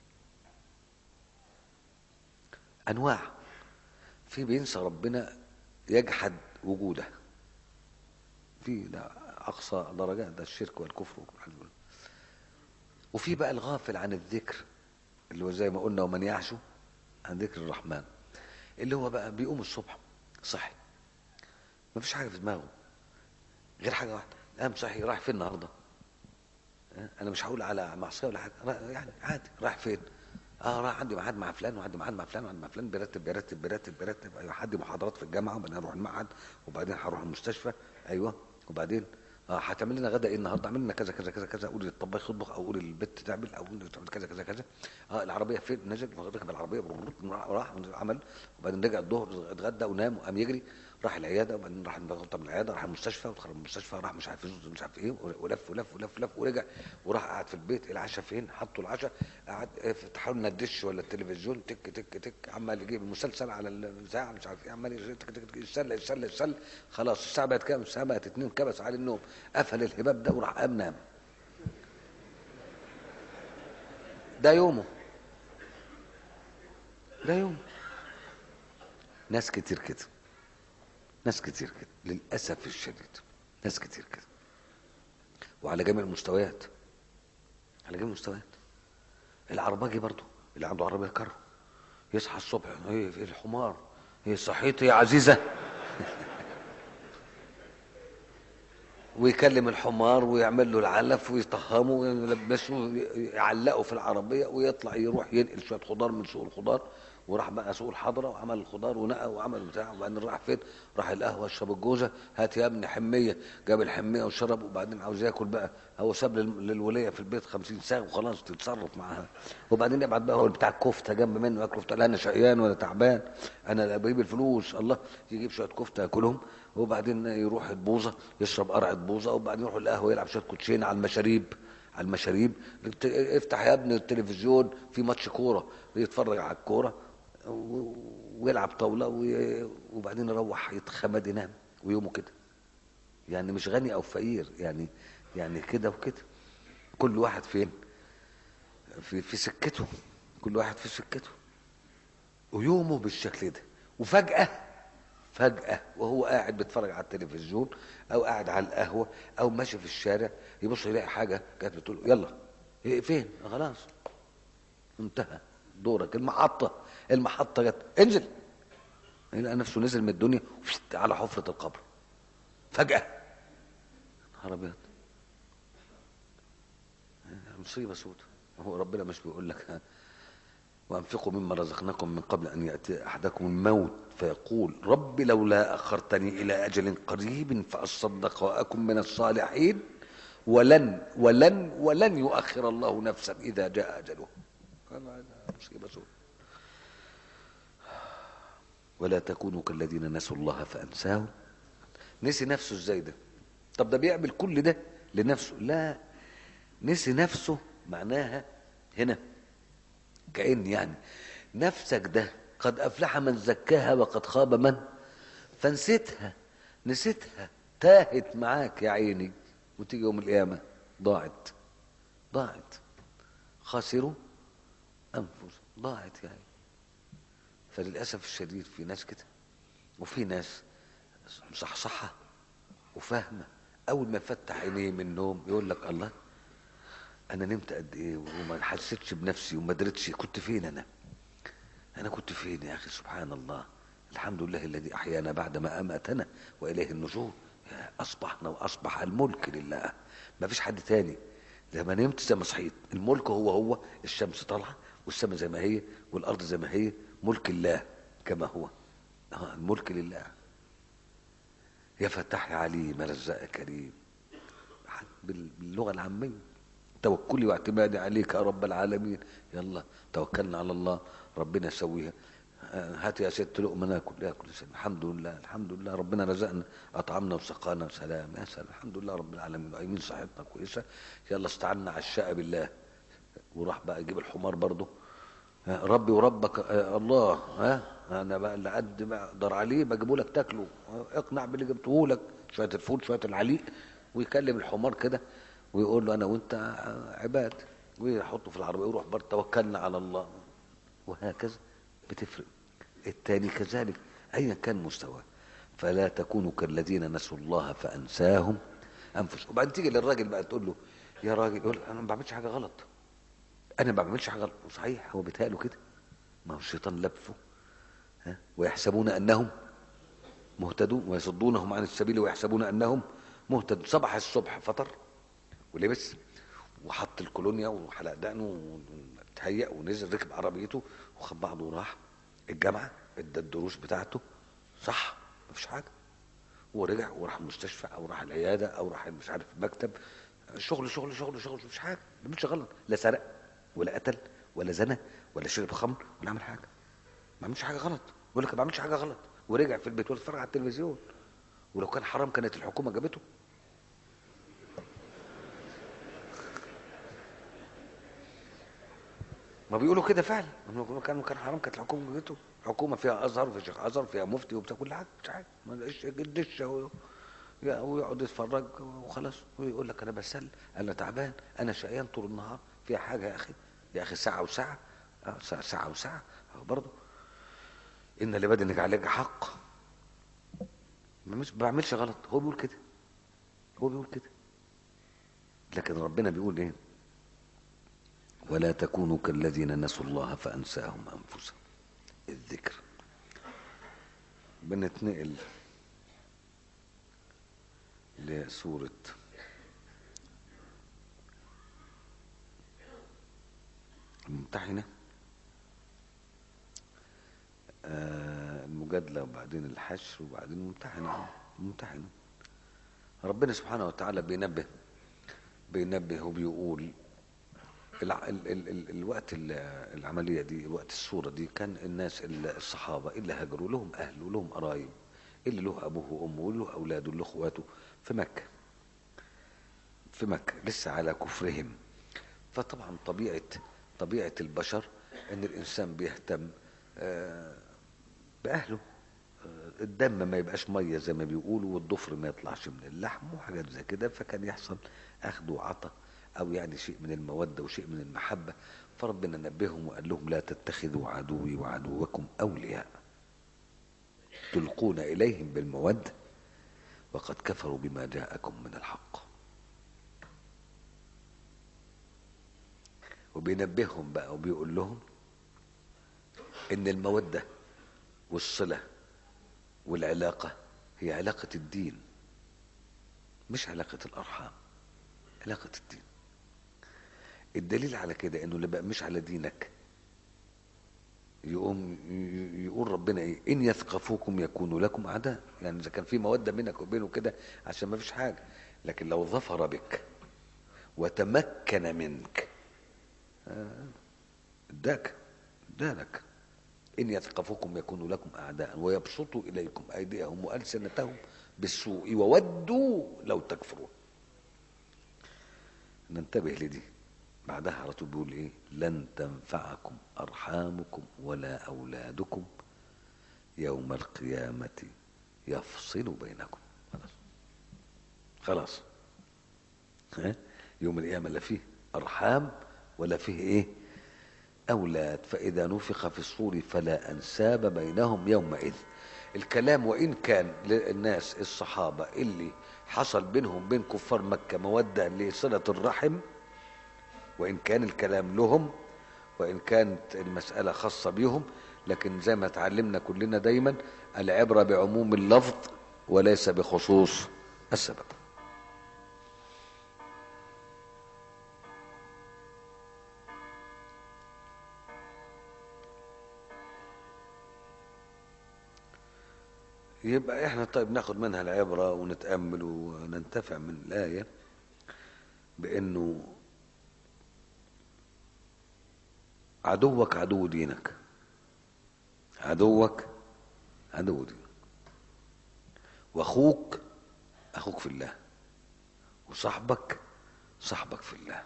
انواع في بينسى ربنا يجحد وجوده في ده اقصى درجات ده الشرك والكفر والحزب. وفي بقى الغافل عن الذكر اللي هو زي ما قلنا ومن يعشو عن ذكر الرحمن اللي هو بقى بيقوم الصبح صحي ما فيش حاجه في دماغه غير حاجه واحده قام صحي رايح فين النهارده انا مش هقول على معصيه ولا حاجه را- يعني عادي رايح فين اه رايح عندي ميعاد مع فلان وعندي ميعاد مع فلان وعندي مع فلان بيرتب بيرتب بيرتب بيرتب ايوه عندي محاضرات في الجامعه وبعدين اروح المعهد وبعدين هروح المستشفى ايوه وبعدين اه هتعمل لنا غدا ايه النهارده اعمل لنا كذا كذا كذا كذا قولي للطباخ يطبخ او قولي للبت تعمل او قولي تعمل كذا كذا كذا اه العربيه فين نزل ركب العربيه راح عمل وبعدين رجع الظهر اتغدى ونام وقام يجري راح العياده وبعدين راح طب من العياده راح المستشفى ودخل المستشفى راح مش عارف يزوز مش عارف ايه ولف ولف ولف ولف ورجع وراح قعد في البيت العشاء فين حطوا العشاء قعد فتحوا لنا الدش ولا التلفزيون تك تك تك عمال يجيب المسلسل على الساعه مش عارف ايه عمال يجي تك تك تك يتسلى يتسلى يتسلى خلاص الساعه بقت كام؟ الساعه بقت اتنين كبس عليه النوم قفل الهباب ده وراح قام نام ده يومه ده يوم ناس كتير كده ناس كتير كده للأسف الشديد ناس كتير كده وعلى جميع المستويات على جميع المستويات العرباجي برضو اللي عنده عربية كر يصحى الصبح ايه في الحمار ايه صحيت يا عزيزة ويكلم الحمار ويعمل له العلف ويطهمه ويلبسه يعلقه في العربية ويطلع يروح ينقل شوية خضار من سوق الخضار وراح بقى سوق الحضره وعمل الخضار ونقى وعمل بتاع وبعدين راح فين راح القهوه اشرب الجوزه هات يا ابني حميه جاب الحميه وشرب وبعدين عاوز ياكل بقى هو ساب لل- للوليه في البيت 50 ساعه وخلاص تتصرف معاها وبعدين يبعت بقى هو بتاع الكفته جنب منه ياكل كفته لا انا شقيان ولا تعبان انا لا بجيب الفلوس الله يجيب شويه كفته ياكلهم وبعدين يروح البوظه يشرب قرعه بوظه وبعدين يروح القهوه يلعب شويه كوتشينه على المشاريب على المشاريب الت- افتح يا ابني التلفزيون في ماتش كوره يتفرج على الكوره و- ويلعب طاوله وي- وبعدين يروح يتخمد ينام ويومه كده يعني مش غني او فقير يعني يعني كده وكده كل واحد فين في في سكته كل واحد في سكته ويومه بالشكل ده وفجأة فجأة وهو قاعد بيتفرج على التلفزيون أو قاعد على القهوة أو ماشي في الشارع يبص يلاقي حاجة كانت بتقول له يلا إيه فين؟ خلاص انتهى دورك المحطة المحطة جت انزل يلاقي نفسه نزل من الدنيا وفشت على حفرة القبر فجأة نهار أبيض مصيبة سودة هو ربنا مش بيقول لك وأنفقوا مما رزقناكم من قبل أن يأتي أحدكم الموت فيقول رب لولا أخرتني إلى أجل قريب فأصدق وأكن من الصالحين ولن ولن ولن يؤخر الله نفسا إذا جاء أجله هذا مصيبة سودة ولا تكونوا كالذين نسوا الله فأنساهم نسي نفسه ازاي ده طب ده بيعمل كل ده لنفسه لا نسي نفسه معناها هنا كأن يعني نفسك ده قد أفلح من زكاها وقد خاب من فنسيتها نسيتها تاهت معاك يا عيني وتيجي يوم القيامة ضاعت ضاعت خسروا أنفسهم ضاعت يعني فللأسف الشديد في ناس كده وفي ناس مصحصحة وفاهمة أول ما يفتح عينيه من النوم يقول لك الله أنا نمت قد إيه وما حسيتش بنفسي وما درتش كنت فين أنا أنا كنت فين يا أخي سبحان الله الحمد لله الذي أحيانا بعد ما أماتنا وإليه النشور يا أصبحنا وأصبح الملك لله ما فيش حد تاني لما نمت زي ما صحيت الملك هو هو الشمس طالعة والسماء زي ما هي والأرض زي ما هي ملك الله كما هو آه، الملك لله يا فتاح يا عليم يا رزاق يا كريم بال- باللغة العامية توكلي واعتمادي عليك يا رب العالمين يلا توكلنا على الله ربنا يسويها آه، هات يا ست لقمة ناكل ياكل يا ست. الحمد لله الحمد لله ربنا رزقنا أطعمنا وسقانا سلام يا سلام الحمد لله رب العالمين وأيمين صحتنا كويسة يلا استعنا على الشقة بالله وراح بقى يجيب الحمار برضه ها، ربي وربك آه، الله ها انا بقى اللي قد ما اقدر عليه بجيبه لك تاكله آه، اقنع باللي جبته لك شويه الفول شويه العليق ويكلم الحمار كده ويقول له انا وانت آه، عباد ويحطه في العربيه ويروح برضه توكلنا على الله وهكذا بتفرق التاني كذلك ايا كان مستواه فلا تكونوا كالذين نسوا الله فانساهم انفسهم وبعدين تيجي للراجل بقى تقول له يا راجل يقول انا ما بعملش حاجه غلط انا ما بعملش حاجه غلط صحيح هو بيتهيأله كده ما هو الشيطان لبفه ها ويحسبون انهم مهتدون ويصدونهم عن السبيل ويحسبون انهم مهتدون صبح الصبح فطر ولبس وحط الكولونيا وحلق دقنه وتهيأ ونزل ركب عربيته وخد بعضه وراح الجامعه ادى الدروس بتاعته صح مفيش حاجه ورجع وراح المستشفى او راح العياده او راح مش عارف المكتب شغل شغل شغل شغل مفيش حاجه ما بيعملش غلط لا سرق ولا قتل ولا زنى ولا شرب خمر ولا عمل حاجه ما عملش حاجه غلط يقول لك ما بعملش حاجه غلط ورجع في البيت واتفرج على التلفزيون ولو كان حرام كانت الحكومه جابته ما بيقولوا كده فعلا لما كان كان حرام كانت الحكومه جابته حكومه فيها ازهر وفيها شيخ ازهر فيها مفتي وبتاع كل حاجه مش حاجه ما لقاش الدش هو يا- ويقعد يتفرج وخلاص ويقول لك انا بسل انا تعبان انا شقيان طول النهار فيها حاجه يا اخي يا اخي ساعه وساعه آه، ساعه ساعه وساعه أهو برضه ان لبدنك عليك حق ما مش بعملش غلط هو بيقول كده هو بيقول كده لكن ربنا بيقول ايه ولا تكونوا كالذين نسوا الله فانساهم انفسهم الذكر بنتنقل لسورة الممتحنة آه، المجادلة وبعدين الحشر وبعدين الممتحن الممتحن ربنا سبحانه وتعالى بينبه بينبه وبيقول الع... ال... ال... ال... الوقت ال- العملية دي وقت الصورة دي كان الناس ال- الصحابة اللي هاجروا لهم أهل ولهم قرايب اللي له أبوه وأمه وله أولاده وله أخواته في مكة في مكة لسه على كفرهم فطبعا طبيعة طبيعة البشر ان الانسان بيهتم آه، باهله آه، الدم ما يبقاش ميه زي ما بيقولوا والضفر ما يطلعش من اللحم وحاجات زي كده فكان يحصل اخذ وعطا او يعني شيء من الموده وشيء من المحبه فربنا نبههم وقال لهم لا تتخذوا عدوي وعدوكم اولياء تلقون اليهم بالموده وقد كفروا بما جاءكم من الحق وبينبههم بقى وبيقول لهم ان المودة والصلة والعلاقة هي علاقة الدين مش علاقة الارحام علاقة الدين الدليل على كده انه اللي بقى مش على دينك يقوم ي- يقول ربنا ايه ان يثقفوكم يكونوا لكم اعداء يعني اذا كان في موده بينك وبينه كده عشان ما فيش حاجه لكن لو ظفر بك وتمكن منك اداك ادالك ان يثقفوكم يكونوا لكم اعداء ويبسطوا اليكم ايديهم والسنتهم بالسوء وودوا لو تكفرون ننتبه لدي بعدها على طول بيقول ايه لن تنفعكم ارحامكم ولا اولادكم يوم القيامه يفصل بينكم خلاص خلاص ها؟ يوم القيامه لا فيه ارحام ولا فيه ايه اولاد فاذا نفخ في الصور فلا انساب بينهم يومئذ الكلام وان كان للناس الصحابه اللي حصل بينهم بين كفار مكه موده لصله الرحم وان كان الكلام لهم وان كانت المساله خاصه بيهم لكن زي ما اتعلمنا كلنا دايما العبره بعموم اللفظ وليس بخصوص السبب يبقى احنا طيب ناخد منها العبرة ونتأمل وننتفع من الآية بأنه عدوك عدو دينك عدوك عدو دينك واخوك اخوك في الله وصاحبك صاحبك في الله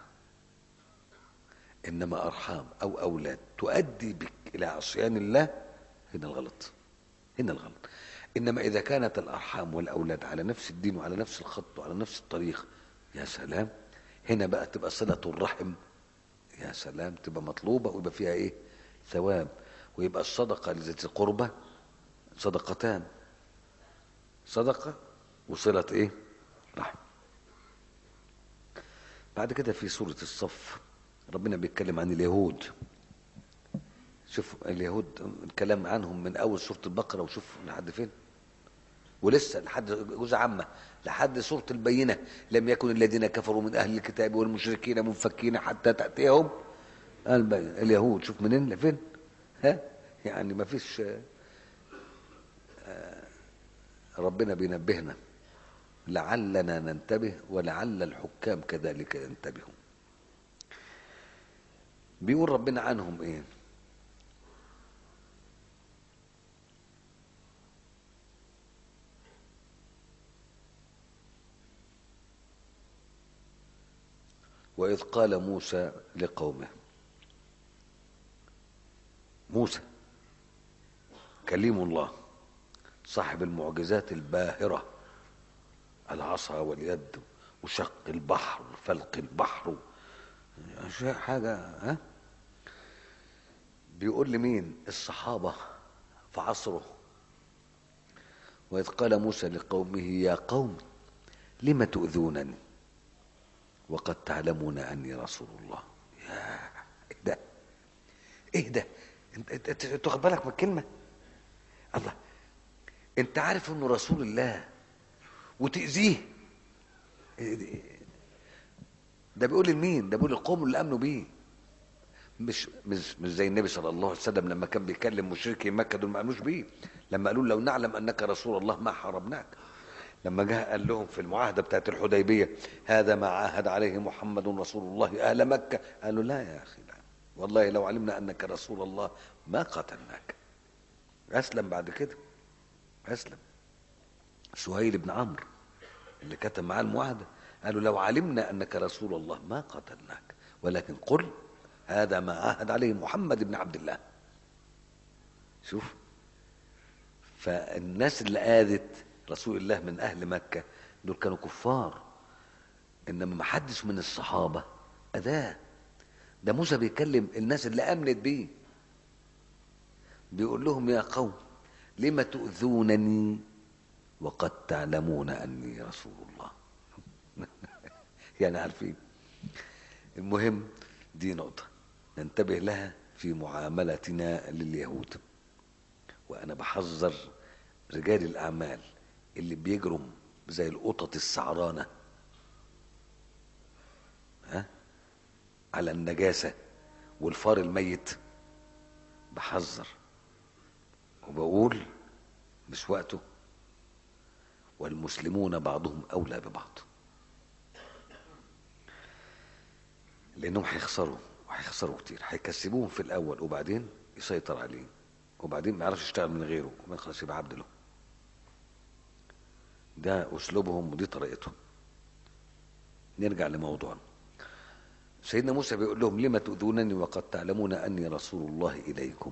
انما ارحام او اولاد تؤدي بك الى عصيان الله هنا الغلط هنا الغلط انما اذا كانت الارحام والاولاد على نفس الدين وعلى نفس الخط وعلى نفس الطريق يا سلام هنا بقى تبقى صله الرحم يا سلام تبقى مطلوبه ويبقى فيها ايه ثواب ويبقى الصدقه لذات القربى صدقتان صدقه وصله ايه رحم بعد كده في سوره الصف ربنا بيتكلم عن اليهود شوف اليهود الكلام عنهم من اول سوره البقره وشوف لحد فين ولسه لحد جزء عامه لحد سوره البينه لم يكن الذين كفروا من اهل الكتاب والمشركين منفكين حتى تاتيهم البينة. اليهود شوف منين لفين ها يعني ما فيش ربنا بينبهنا لعلنا ننتبه ولعل الحكام كذلك ينتبهوا بيقول ربنا عنهم ايه وإذ قال موسى لقومه موسى كليم الله صاحب المعجزات الباهرة العصا واليد وشق البحر فلق البحر أشياء حاجة ها بيقول لمين الصحابة في عصره وإذ قال موسى لقومه يا قوم لم تؤذونني وقد تعلمون اني رسول الله يا ايه ده ايه ده انت انت انت تاخد بالك من الكلمه الله انت عارف انه رسول الله وتاذيه ده بيقول لمين ده بيقول القوم اللي امنوا بيه مش مش مش زي النبي صلى الله عليه وسلم لما كان بيكلم مشركي مكه دول ما قالوش بيه لما قالوا له لو نعلم انك رسول الله ما حاربناك لما جاء قال لهم في المعاهده بتاعت الحديبيه هذا ما عاهد عليه محمد رسول الله اهل مكه قالوا لا يا اخي لا والله لو علمنا انك رسول الله ما قتلناك اسلم بعد كده اسلم سهيل بن عمرو اللي كتب معاه المعاهده قالوا لو علمنا انك رسول الله ما قتلناك ولكن قل هذا ما عاهد عليه محمد بن عبد الله شوف فالناس اللي آذت رسول الله من أهل مكة دول كانوا كفار إنما ما حدش من الصحابة أذاه ده موسى بيكلم الناس اللي آمنت بيه بيقول لهم يا قوم لم تؤذونني وقد تعلمون أني رسول الله يعني عارفين المهم دي نقطة ننتبه لها في معاملتنا لليهود وأنا بحذر رجال الأعمال اللي بيجرم زي القطط السعرانة ها على النجاسة والفار الميت بحذر وبقول مش وقته والمسلمون بعضهم أولى ببعض لأنهم هيخسروا وهيخسروا كتير هيكسبوهم في الأول وبعدين يسيطر عليه وبعدين ما يعرفش يشتغل من غيره وما خلاص يبقى عبد له ده أسلوبهم ودي طريقتهم نرجع لموضوعنا سيدنا موسى بيقول لهم لما تؤذونني وقد تعلمون أني رسول الله إليكم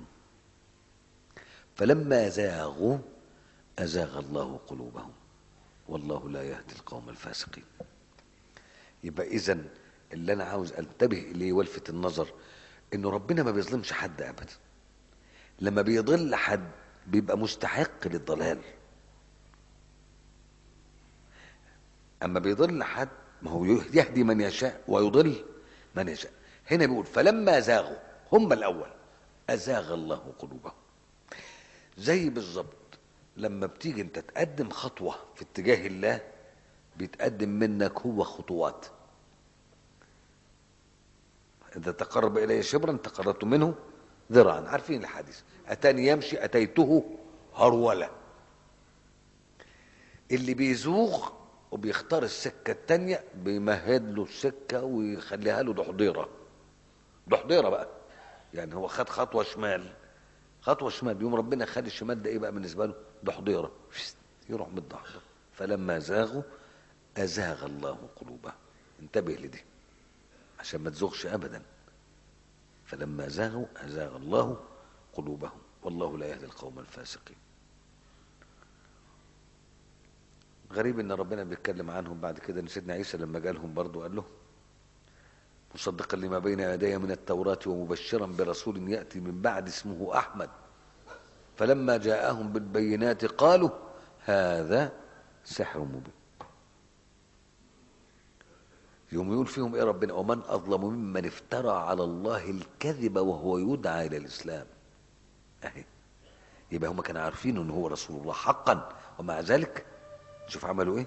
فلما زاغوا أزاغ الله قلوبهم والله لا يهدي القوم الفاسقين يبقى إذا اللي أنا عاوز أنتبه إليه والفت النظر إنه ربنا ما بيظلمش حد أبدا لما بيضل حد بيبقى مستحق للضلال أما بيضل حد ما هو يهدي من يشاء ويضل من يشاء هنا بيقول فلما زاغوا هم الأول أزاغ الله قلوبهم زي بالظبط لما بتيجي انت تقدم خطوة في اتجاه الله بيتقدم منك هو خطوات إذا تقرب إلي شبرا تقربت منه ذراعا عارفين الحديث أتاني يمشي أتيته هرولة اللي بيزوغ وبيختار السكة التانية بيمهد له السكة ويخليها له دحضيرة دحضيرة بقى يعني هو خد خطوة شمال خطوة شمال يوم ربنا خد الشمال ده ايه بقى بالنسبة له دحضيرة يروح متدحضر فلما زاغوا أزاغ الله قلوبهم انتبه لدي عشان ما تزوغش أبدا فلما زاغوا أزاغ الله قلوبهم والله لا يهدي القوم الفاسقين غريب ان ربنا بيتكلم عنهم بعد كده ان سيدنا عيسى لما جالهم برضه قال لهم مصدقا لما بين يدي من التوراة ومبشرا برسول يأتي من بعد اسمه أحمد فلما جاءهم بالبينات قالوا هذا سحر مبين يوم يقول فيهم ايه ربنا ومن اظلم ممن افترى على الله الكذب وهو يدعى الى الاسلام اهي يبقى هم كانوا عارفين ان هو رسول الله حقا ومع ذلك شوف عملوا ايه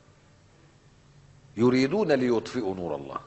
يريدون ليطفئوا نور الله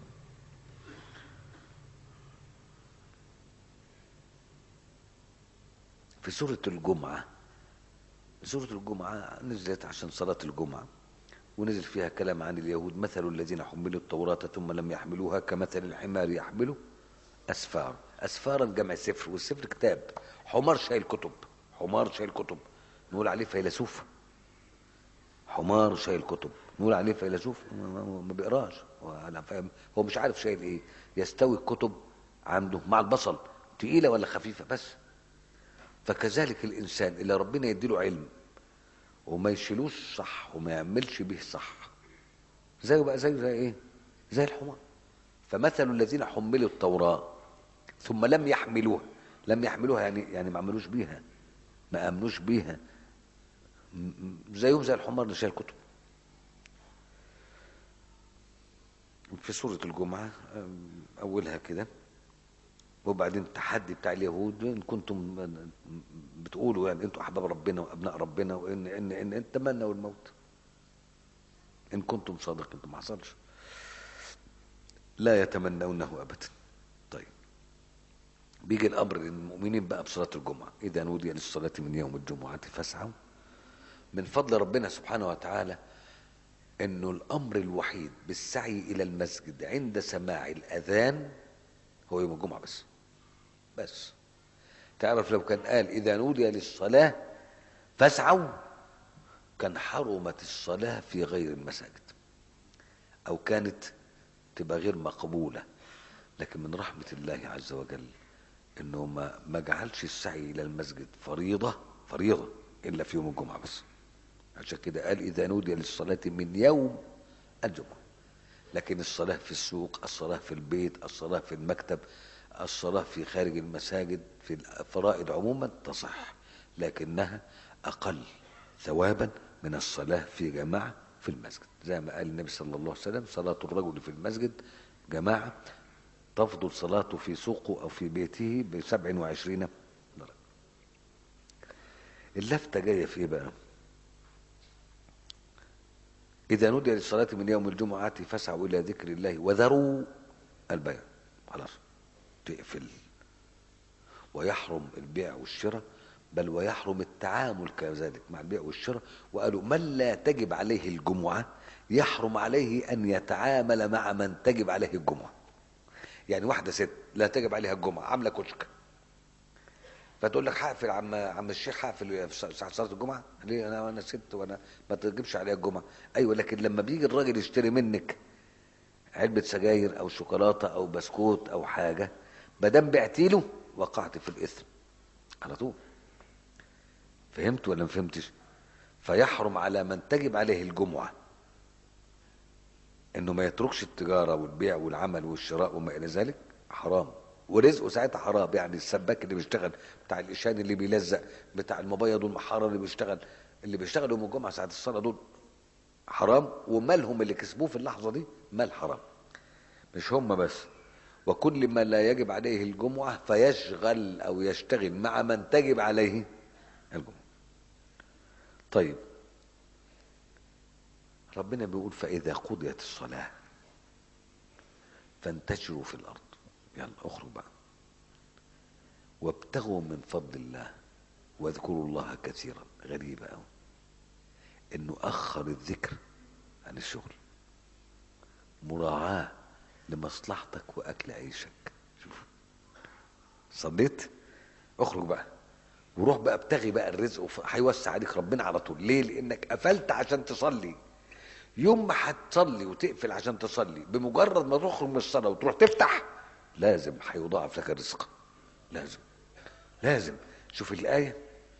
في سورة الجمعة سورة الجمعة نزلت عشان صلاة الجمعة ونزل فيها كلام عن اليهود مثل الذين حملوا التوراة ثم لم يحملوها كمثل الحمار يحمله أسفار أسفارا جمع سفر والسفر كتاب حمار شايل كتب حمار شايل كتب نقول عليه فيلسوف حمار شايل كتب نقول عليه فيلسوف ما بيقراش هو فاهم هو مش عارف شايل ايه يستوي الكتب عنده مع البصل تقيلة ولا خفيفة بس فكذلك الإنسان اللي ربنا يديله علم وما يشيلوش صح وما يعملش به صح زيه بقى زيه زي ايه زي الحمار فمثل الذين حملوا التوراة ثم لم يحملوها لم يحملوها يعني يعني ما عملوش بيها ما امنوش بيها زيهم زي الحمار اللي شايل كتب في سورة الجمعة أولها كده وبعدين التحدي بتاع اليهود ان كنتم بتقولوا يعني انتم احباب ربنا وابناء ربنا وان ان ان, إن تمنوا الموت ان كنتم صادقين ما حصلش لا يتمنونه ابدا طيب بيجي الامر للمؤمنين بقى بصلاه الجمعه اذا نودي للصلاه من يوم الجمعه فاسعوا من فضل ربنا سبحانه وتعالى انه الامر الوحيد بالسعي الى المسجد عند سماع الاذان هو يوم الجمعه بس بس تعرف لو كان قال اذا نودي للصلاه فاسعوا كان حرمت الصلاه في غير المساجد او كانت تبقى غير مقبوله لكن من رحمه الله عز وجل انه ما ما جعلش السعي الى المسجد فريضه فريضه الا في يوم الجمعه بس عشان كده قال اذا نودي للصلاه من يوم الجمعه لكن الصلاه في السوق الصلاه في البيت الصلاه في المكتب الصلاه في خارج المساجد في الفرائض عموما تصح لكنها اقل ثوابا من الصلاه في جماعه في المسجد زي ما قال النبي صلى الله عليه وسلم صلاه الرجل في المسجد جماعه تفضل صلاته في سوقه او في بيته ب 27 درجه اللفته جايه في ايه بقى اذا نودي للصلاه من يوم الجمعه فاسعوا الى ذكر الله وذروا البيع خلاص تقفل ويحرم البيع والشراء بل ويحرم التعامل كذلك مع البيع والشراء وقالوا من لا تجب عليه الجمعه يحرم عليه ان يتعامل مع من تجب عليه الجمعه يعني واحده ست لا تجب عليها الجمعه عامله كشك فتقول لك هقفل عم عم الشيخ هقفل في ساعه صلاه الجمعه ليه انا انا ست وانا ما تجيبش عليها الجمعه ايوه لكن لما بيجي الراجل يشتري منك علبه سجاير او شوكولاته او بسكوت او حاجه ما دام بعتي له وقعت في الاثم على طول فهمت ولا ما فهمتش فيحرم على من تجب عليه الجمعه انه ما يتركش التجاره والبيع والعمل والشراء وما الى ذلك حرام ورزقه ساعتها حرام يعني السباك اللي بيشتغل بتاع الاشان اللي بيلزق بتاع المبيض والمحاره اللي بيشتغل اللي بيشتغل يوم الجمعه ساعه الصلاه دول حرام ومالهم اللي كسبوه في اللحظه دي مال حرام مش هم بس وكل ما لا يجب عليه الجمعه فيشغل او يشتغل مع من تجب عليه الجمعه طيب ربنا بيقول فإذا قضيت الصلاة فانتشروا في الأرض يلا اخرج بقى وابتغوا من فضل الله واذكروا الله كثيرا غريبة أوي إنه أخر الذكر عن الشغل مراعاة لمصلحتك وأكل عيشك شوف صليت اخرج بقى وروح بقى ابتغي بقى الرزق هيوسع عليك ربنا على طول ليه لانك قفلت عشان تصلي يوم ما هتصلي وتقفل عشان تصلي بمجرد ما تخرج من الصلاه وتروح تفتح لازم هيضاعف لك الرزق لازم لازم شوف الايه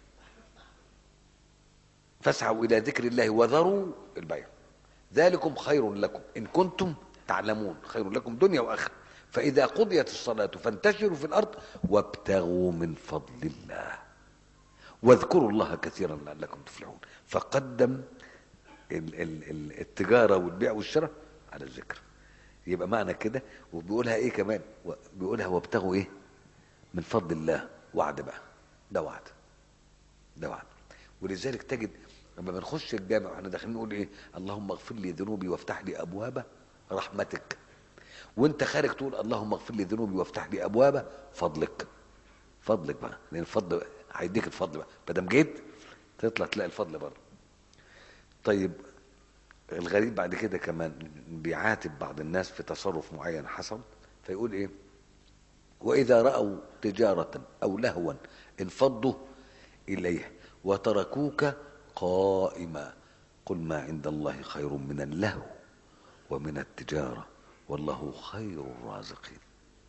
فاسعوا الى ذكر الله وذروا البيع ذلكم خير لكم ان كنتم تعلمون خير لكم دنيا واخره فاذا قضيت الصلاه فانتشروا في الارض وابتغوا من فضل الله واذكروا الله كثيرا لعلكم تفلحون فقدم ال- ال- ال- التجارة والبيع والشراء على الذكر يبقى معنى كده وبيقولها ايه كمان و- بيقولها وابتغوا ايه من فضل الله وعد بقى ده وعد ده وعد ولذلك تجد لما بنخش الجامع واحنا داخلين نقول ايه اللهم اغفر لي ذنوبي وافتح لي ابواب رحمتك وانت خارج تقول اللهم اغفر لي ذنوبي وافتح لي ابواب فضلك فضلك بقى لان الفضل هيديك الفضل بقى ما دام جيت تطلع تلاقي الفضل بره طيب الغريب بعد كده كمان بيعاتب بعض الناس في تصرف معين حصل فيقول ايه واذا راوا تجاره او لهوا انفضوا اليه وتركوك قائما قل ما عند الله خير من اللهو ومن التجاره والله خير الرازقين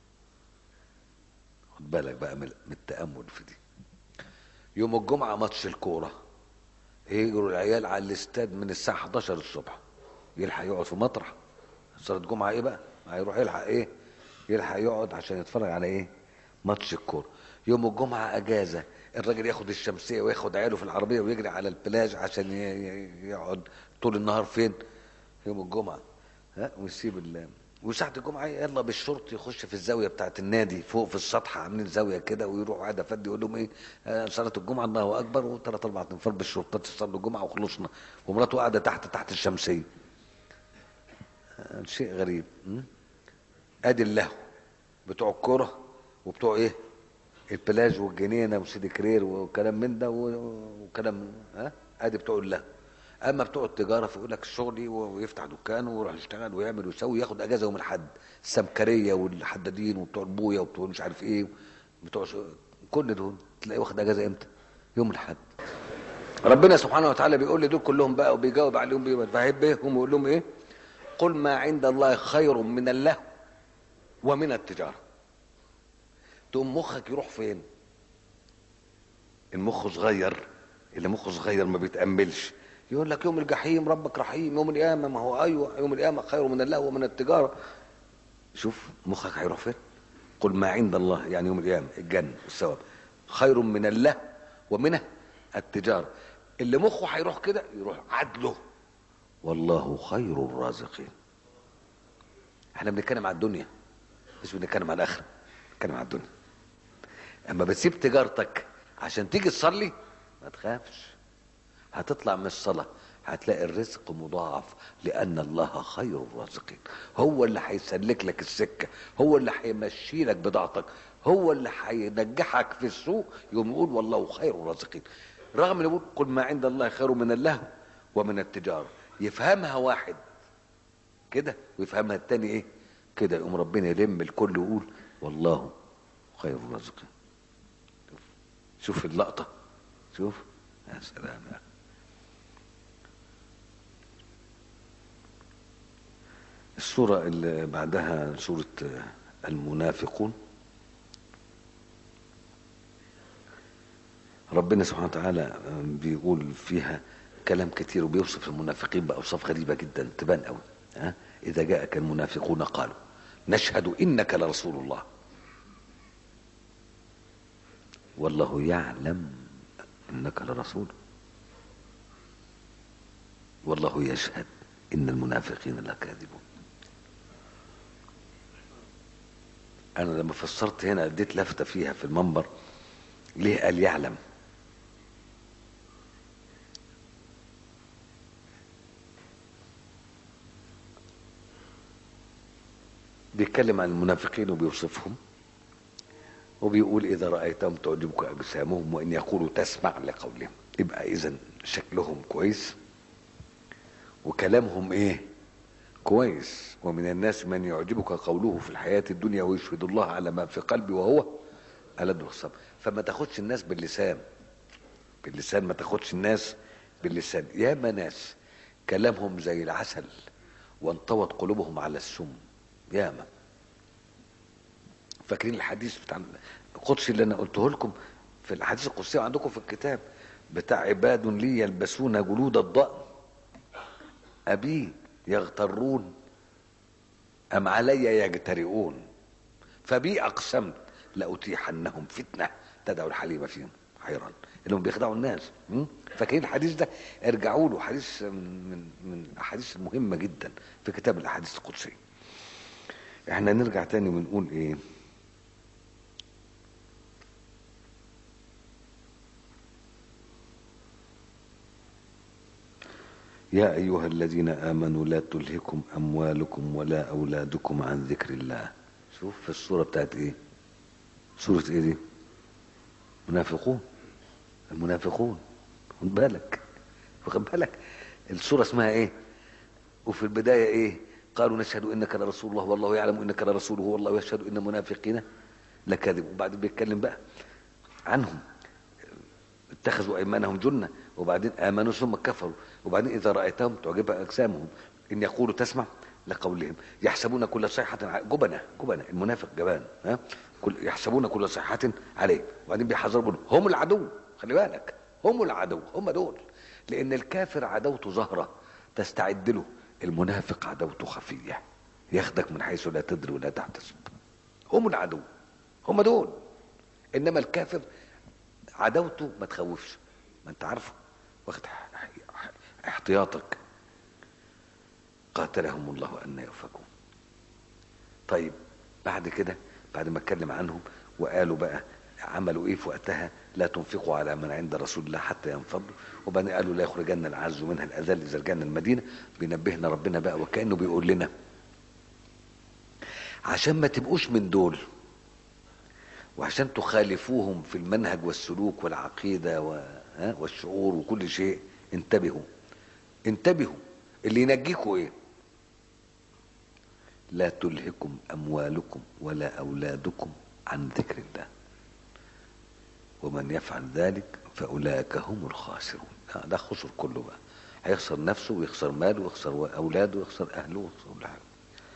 خد بالك بقى من من التامل في دي يوم الجمعه ماتش الكوره يجروا العيال على الاستاد من الساعه 11 الصبح يلحق يقعد في مطرح صلاه جمعه ايه بقى هيروح يلحق ايه يلحق يقعد عشان يتفرج على ايه ماتش الكوره يوم الجمعه اجازه الراجل ياخد الشمسيه وياخد عياله في العربيه ويجري على البلاج عشان ي- ي- يقعد طول النهار فين يوم الجمعه ها ويسيب ال وساعة الجمعة يلا بالشرط يخش في الزاوية بتاعت النادي فوق في السطح عاملين زاوية كده ويروح قاعد فد يقول لهم ايه آه، صلاة الجمعة الله أكبر وثلاث أربع تنفار بالشرطات يصلوا الجمعة وخلصنا ومراته قاعدة تحت تحت الشمسية آه، شيء غريب م? ادي اللهو بتوع الكرة وبتوع ايه البلاج والجنينه وسيدي كرير وكلام من ده و- وكلام ها ادي بتوع الله اما بتوع التجاره فيقول لك شغلي ويفتح دكان ويروح يشتغل ويعمل ويسوي ياخد اجازه يوم الاحد السمكريه والحدادين وبتوع البويه وبتوع مش عارف ايه بتوع ش... كل دول تلاقيه واخد اجازه امتى؟ يوم الاحد ربنا سبحانه وتعالى بيقول لي دول كلهم بقى وبيجاوب عليهم بيفهم بيهم ويقول لهم ايه؟ قل ما عند الله خير من اللهو ومن التجاره تقوم مخك يروح فين؟ المخ صغير اللي مخه صغير ما بيتأملش يقول لك يوم الجحيم ربك رحيم يوم القيامة ما هو أيوة يوم القيامة خير من اللهو ومن التجارة شوف مخك هيروح فين قل ما عند الله يعني يوم القيامة الجنة والثواب خير من اللهو ومن التجارة اللي مخه هيروح كده يروح عدله والله خير الرازقين احنا بنتكلم على الدنيا مش بنتكلم على الآخرة بنتكلم على الدنيا اما بتسيب تجارتك عشان تيجي تصلي ما تخافش هتطلع من الصلاة هتلاقي الرزق مضاعف لأن الله خير الرازقين هو اللي هيسلك لك السكة هو اللي هيمشي لك بضاعتك هو اللي هينجحك في السوق يوم يقول والله خير الرازقين رغم ان يقول قل ما عند الله خير من اللهو ومن التجارة يفهمها واحد كده ويفهمها التاني ايه كده يقوم ربنا يلم الكل ويقول والله خير الرازقين شوف اللقطة شوف يا سلام يا أخي. السورة اللي بعدها سورة المنافقون ربنا سبحانه وتعالى بيقول فيها كلام كتير وبيوصف المنافقين بأوصاف غريبة جدا تبان قوي ها إذا جاءك المنافقون قالوا نشهد إنك لرسول الله والله يعلم انك لرسول والله يشهد ان المنافقين لكاذبون انا لما فسرت هنا اديت لفته فيها في المنبر ليه قال يعلم بيتكلم عن المنافقين وبيوصفهم وبيقول إذا رأيتهم تعجبك أجسامهم وإن يقولوا تسمع لقولهم يبقى إذا شكلهم كويس وكلامهم إيه كويس ومن الناس من يعجبك قوله في الحياة الدنيا ويشهد الله على ما في قلبه وهو ألد الخصام فما تاخدش الناس باللسان باللسان ما تاخدش الناس باللسان ياما ناس كلامهم زي العسل وانطوت قلوبهم على السم ياما فاكرين الحديث بتاع القدسي اللي انا قلته لكم في الحديث القدسي عندكم في الكتاب بتاع عباد لي يلبسون جلود الضأن أبي يغترون أم علي يجترئون فبي أقسمت لأتيحنهم فتنة تدعو الحليم فيهم حيران اللي هم بيخدعوا الناس م? فاكرين الحديث ده ارجعوا له حديث من من الاحاديث المهمه جدا في كتاب الاحاديث القدسيه احنا نرجع تاني ونقول ايه يا أيها الذين آمنوا لا تلهكم أموالكم ولا أولادكم عن ذكر الله شوف في السورة بتاعت إيه سورة إيه دي منافقون المنافقون خد بالك واخد بالك السورة اسمها إيه وفي البداية إيه قالوا نشهد إنك لرسول الله والله يعلم إنك لرسوله والله يشهد إن المنافقين لكاذب وبعدين بيتكلم بقى عنهم اتخذوا ايمانهم جنه وبعدين امنوا ثم كفروا وبعدين اذا رايتهم تعجبك اجسامهم ان يقولوا تسمع لقولهم يحسبون كل صيحه ع- جبنه جبنه المنافق جبان ها كل يحسبون كل صيحه عليه وبعدين بيحذروا بيقولوا هم العدو خلي بالك هم العدو هم دول لان الكافر عدوته ظاهره تستعد له المنافق عدوته خفيه ياخدك من حيث لا تدري ولا تحتسب هم العدو هم دول انما الكافر عداوته ما تخوفش ما انت عارفه واخد ح- ح- احتياطك قاتلهم الله ان يؤفكون طيب بعد كده بعد ما اتكلم عنهم وقالوا بقى عملوا ايه في وقتها لا تنفقوا على من عند رسول الله حتى ينفضوا وبعدين قالوا لا يخرجن العز منها الاذل اذا رجعنا المدينه بينبهنا ربنا بقى وكانه بيقول لنا عشان ما تبقوش من دول وعشان تخالفوهم في المنهج والسلوك والعقيدة و- ها، والشعور وكل شيء انتبهوا انتبهوا اللي ينجيكوا ايه لا تلهكم اموالكم ولا اولادكم عن ذكر الله ومن يفعل ذلك فاولئك هم الخاسرون آه، ده خسر كله بقى هيخسر نفسه ويخسر ماله ويخسر اولاده ويخسر اهله ويخسر كل حاجه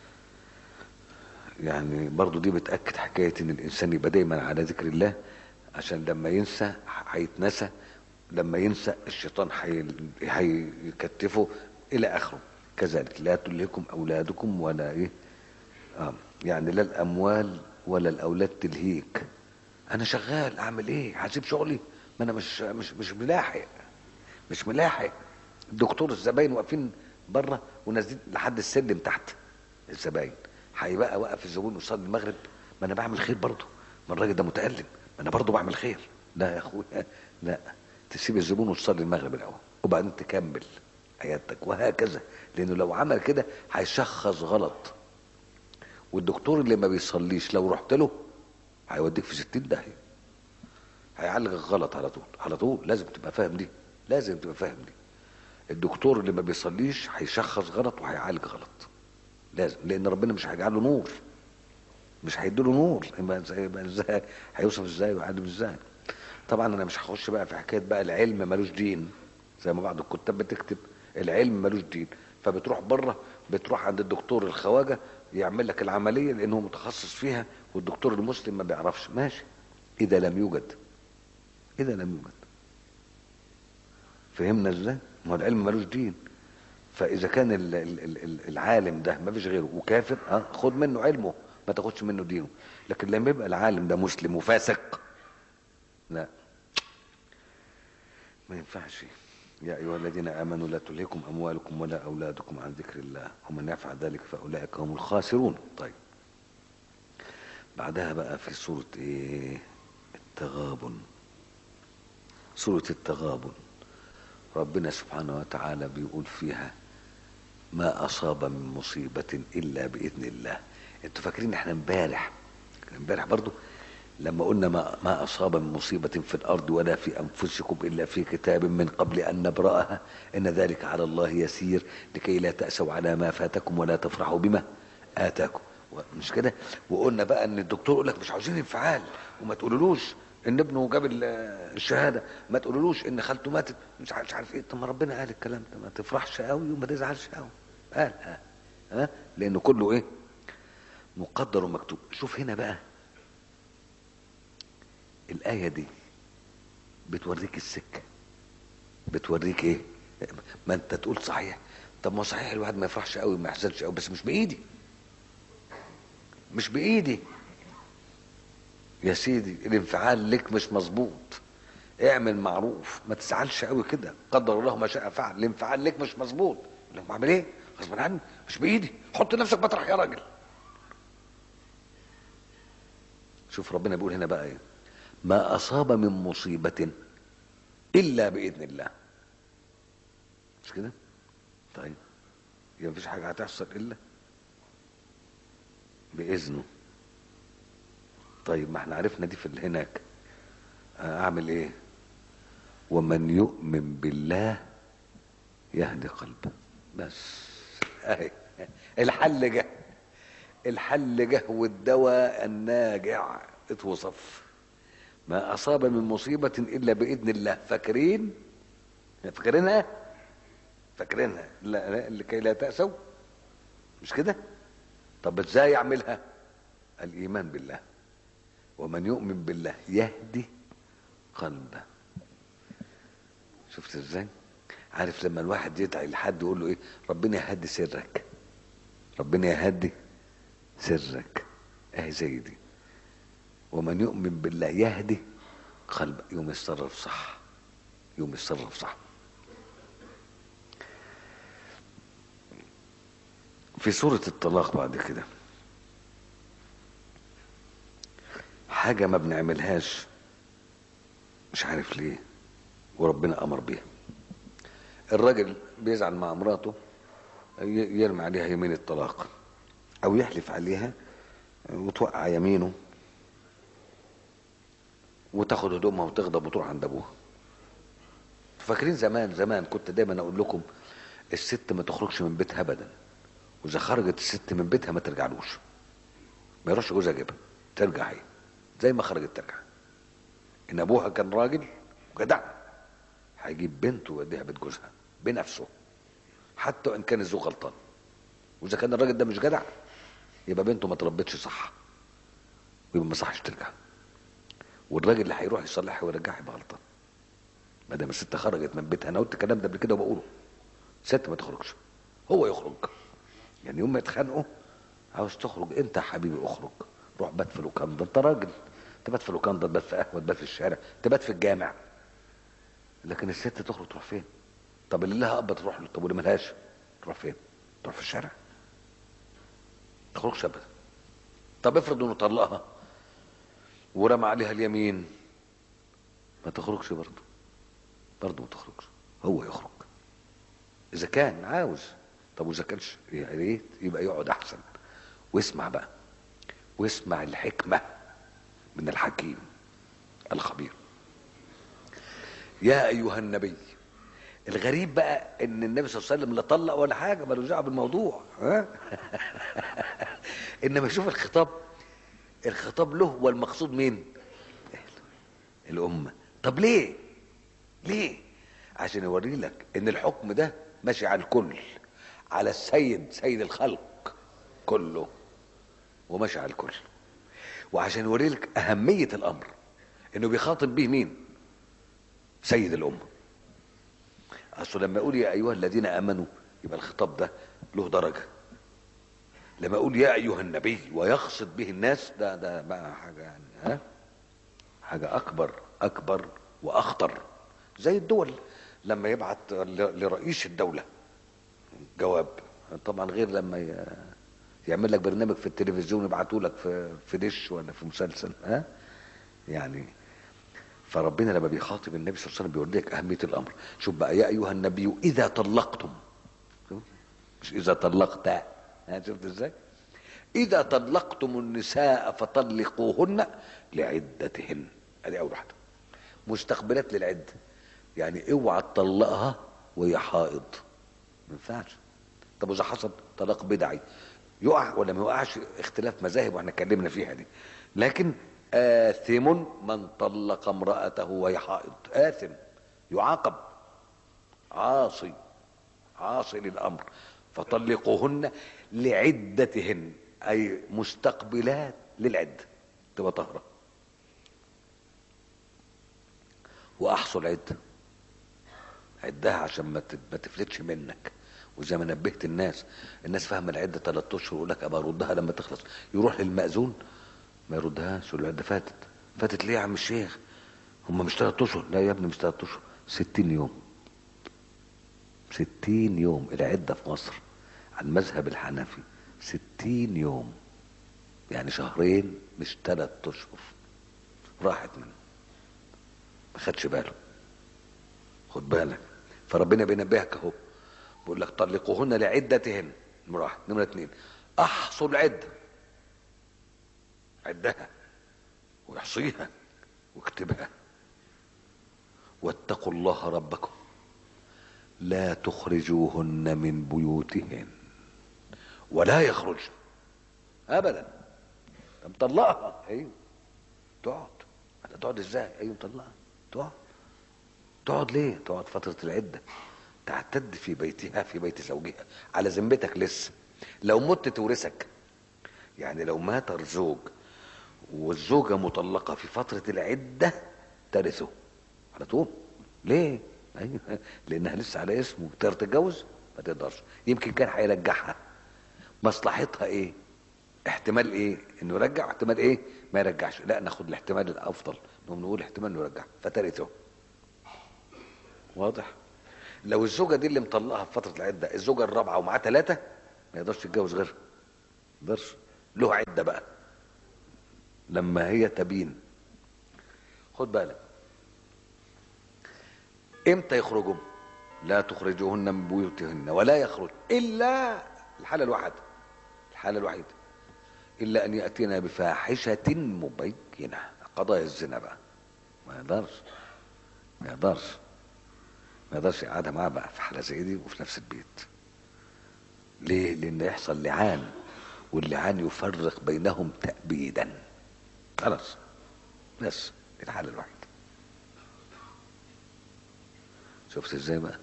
يعني برضو دي بتاكد حكايه ان الانسان يبقى دايما على ذكر الله عشان لما ينسى هيتنسى لما ينسى الشيطان هي- هيكتفه الى اخره كذلك لا تلهكم اولادكم ولا ايه آه. يعني لا الاموال ولا الاولاد تلهيك انا شغال اعمل ايه هسيب شغلي ما انا مش مش مش ملاحق مش ملاحق الدكتور الزباين واقفين بره ونازلين لحد السلم تحت الزباين هيبقى واقف الزبون يصلي المغرب ما انا بعمل خير برضه ما الراجل ده متألم ما انا برضه بعمل خير لا يا اخويا لا تسيب الزبون وتصلي المغرب الاول وبعدين تكمل عيادتك وهكذا لانه لو عمل كده هيشخص غلط والدكتور اللي ما بيصليش لو رحت له هيوديك في 60 داهيه هيعالجك غلط على طول على طول لازم تبقى فاهم دي لازم تبقى فاهم دي الدكتور اللي ما بيصليش هيشخص غلط وهيعالج غلط لازم لان ربنا مش هيجعل له نور مش هيديله نور يبقى ازاي يبقى ازاي هيوصف ازاي ويعلم ازاي طبعا انا مش هخش بقى في حكايه بقى العلم ملوش دين زي ما بعض الكتاب بتكتب العلم ملوش دين فبتروح بره بتروح عند الدكتور الخواجه يعمل لك العمليه لانه متخصص فيها والدكتور المسلم ما بيعرفش ماشي اذا لم يوجد اذا لم يوجد فهمنا ازاي ما هو العلم ملوش دين فاذا كان ال- ال- ال- ال- العالم ده ما فيش غيره وكافر اه خد منه علمه ما تاخدش منه دينه لكن لما يبقى العالم ده مسلم وفاسق لا ما ينفعش يا ايها الذين امنوا لا تلهكم اموالكم ولا اولادكم عن ذكر الله ومن يفعل ذلك فاولئك هم الخاسرون طيب بعدها بقى في سوره ايه التغابن سوره التغابن ربنا سبحانه وتعالى بيقول فيها ما اصاب من مصيبه الا باذن الله انتوا فاكرين احنا امبارح امبارح برضو لما قلنا ما, ما اصاب من مصيبه في الارض ولا في انفسكم الا في كتاب من قبل ان نبراها ان ذلك على الله يسير لكي لا تاسوا على ما فاتكم ولا تفرحوا بما اتاكم مش كده وقلنا بقى ان الدكتور يقول لك مش عاوزين انفعال وما تقولولوش ان ابنه جاب ال- الشهاده ما تقولولوش ان خالته ماتت مش عارف, مش عارف ايه طب ما ربنا قال الكلام ده ما تفرحش قوي وما تزعلش قوي قال ها ها لانه كله ايه مقدر ومكتوب شوف هنا بقى الآية دي بتوريك السكة بتوريك ايه ما انت تقول صحيح طب ما صحيح الواحد ما يفرحش قوي ما يحزنش قوي بس مش بايدي مش بايدي يا سيدي الانفعال لك مش مظبوط اعمل معروف ما تزعلش قوي كده قدر الله ما شاء فعل الانفعال لك مش مظبوط لك اعمل ايه غصب عني مش بايدي حط نفسك مطرح يا راجل شوف ربنا بيقول هنا بقى ايه ما اصاب من مصيبه الا باذن الله مش كده طيب يبقى مفيش حاجه هتحصل الا باذنه طيب ما احنا عرفنا دي في اللي هناك اعمل ايه ومن يؤمن بالله يهدي قلبه بس اهي الحل جه الحل جه والدواء الناجع اتوصف ما اصاب من مصيبه الا باذن الله فاكرين فاكرينها فاكرينها لا لا لكي لا تاسوا مش كده طب ازاي يعملها الايمان بالله ومن يؤمن بالله يهدي قلبه شفت ازاي عارف لما الواحد يدعي لحد يقول له ايه ربنا يهدي سرك ربنا يهدي سرك اهي زي دي ومن يؤمن بالله يهدي قلبه يوم يتصرف صح يوم يتصرف صح في سورة الطلاق بعد كده حاجة ما بنعملهاش مش عارف ليه وربنا أمر بيها الراجل بيزعل مع مراته ي- يرمي عليها يمين الطلاق أو يحلف عليها وتوقع يمينه وتاخد هدومها وتغضب وتروح عند ابوها فاكرين زمان زمان كنت دايما اقول لكم الست ما تخرجش من بيتها ابدا واذا خرجت الست من بيتها ما ترجعلوش ما يروحش جوزها يجيبها ترجع هي زي ما خرجت ترجع ان ابوها كان راجل جدع هيجيب بنته ويوديها بيت جوزها بنفسه حتى ان كان الزوج غلطان واذا كان الراجل ده مش جدع يبقى بنته ما تربتش صح ويبقى ما صحش ترجع والراجل اللي هيروح يصلحها ويرجعها يبقى غلطان ما دام الست خرجت من بيتها انا قلت الكلام ده قبل كده وبقوله ست ما تخرجش هو يخرج يعني يوم ما يتخانقوا عاوز تخرج انت يا حبيبي اخرج روح بات في لوكاندا انت راجل تبات في لوكاندا تبات في قهوه تبات في الشارع تبات في الجامع لكن الست تخرج تروح فين طب اللي لها اب تروح له طب واللي ملهاش تروح فين تروح في الشارع ما تخرجش ابدا طب افرض انه طلقها ورمى عليها اليمين ما تخرجش برضه برضه ما تخرجش هو يخرج اذا كان عاوز طب واذا كانش يا ريت يبقى يقعد احسن واسمع بقى واسمع الحكمه من الحكيم الخبير يا ايها النبي الغريب بقى ان النبي صلى الله عليه وسلم لا طلق ولا حاجه ملوش دعوه بالموضوع ها انما شوف الخطاب الخطاب له والمقصود مين الامه طب ليه ليه عشان يوري لك ان الحكم ده ماشي على الكل على السيد سيد الخلق كله وماشي على الكل وعشان يوري لك اهميه الامر انه بيخاطب به مين سيد الامه اصل لما يقول يا ايها الذين امنوا يبقى الخطاب ده له درجه لما يقول يا ايها النبي ويقصد به الناس ده ده بقى حاجه يعني ها حاجه اكبر اكبر واخطر زي الدول لما يبعت ل- لرئيس الدوله جواب طبعا غير لما ي- يعمل لك برنامج في التلفزيون يبعته لك في في دش ولا في مسلسل ها يعني فربنا لما بيخاطب النبي صلى الله عليه وسلم بيوري لك اهميه الامر شوف بقى يا ايها النبي اذا طلقتم شوف؟ مش اذا طلقت ها شفت ازاي اذا طلقتم النساء فطلقوهن لعدتهن ادي اول واحده مستقبلات للعده يعني اوعى تطلقها وهي حائض ما ينفعش طب واذا حصل طلاق بدعي يقع ولا ما يقعش اختلاف مذاهب واحنا اتكلمنا فيها دي لكن آثم من طلق امرأته وهي حائض آثم يعاقب عاصي عاصي للأمر فطلقوهن لعدتهن أي مستقبلات للعدة تبقى طهرة وأحصوا العدة عدها عشان ما ت- ما تفلتش منك وزي ما نبهت الناس الناس فاهمه العده ثلاث اشهر يقول لك ابقى اردها لما تخلص يروح للمأذون ما يردهاش يقول له العده فاتت فاتت ليه يا عم الشيخ هم مش ثلاث اشهر لا يا ابني مش ثلاث اشهر 60 يوم 60 يوم العده في مصر على المذهب الحنفي 60 يوم يعني شهرين مش ثلاث اشهر راحت منه ما خدش باله خد بالك فربنا بينبهك اهو بيقول لك طلقوهن لعدتهن نمرة واحد نمرة اتنين احصوا العدة عدها واحصيها واكتبها واتقوا الله ربكم لا تخرجوهن من بيوتهن ولا يخرجن ابدا ده مطلقها ايوه تقعد هتقعد ازاي ايوه مطلقها تقعد تقعد ليه تقعد فترة العدة تعتد في بيتها في بيت زوجها على ذمتك لسه لو مت تورثك يعني لو مات الزوج والزوجة مطلقة في فترة العدة ترثه على طول ليه؟ أيوة. لأنها لسه على اسمه تقدر تتجوز؟ ما تقدرش يمكن كان هيرجعها مصلحتها ايه؟ احتمال ايه؟ انه يرجع واحتمال ايه؟ ما يرجعش لا ناخد الاحتمال الافضل نقوم نقول احتمال انه يرجع فترثه واضح لو الزوجه دي اللي مطلقها في فتره العده الزوجه الرابعه ومعاه ثلاثه ما يقدرش يتجوز غيرها ما يقدرش له عده بقى لما هي تبين خد بالك امتى يخرجوا لا تخرجوهن من بيوتهن ولا يخرج الا الحاله الواحده الحاله الوحيده الا ان ياتينا بفاحشه مبينه قضايا الزنا بقى ما يقدرش ما يقدرش ما يقدرش يقعدها معاه بقى في حالة زي دي وفي نفس البيت ليه؟ لأن يحصل لعان واللعان يفرق بينهم تأبيدا خلاص بس دي الحالة الوحيدة شفت ازاي بقى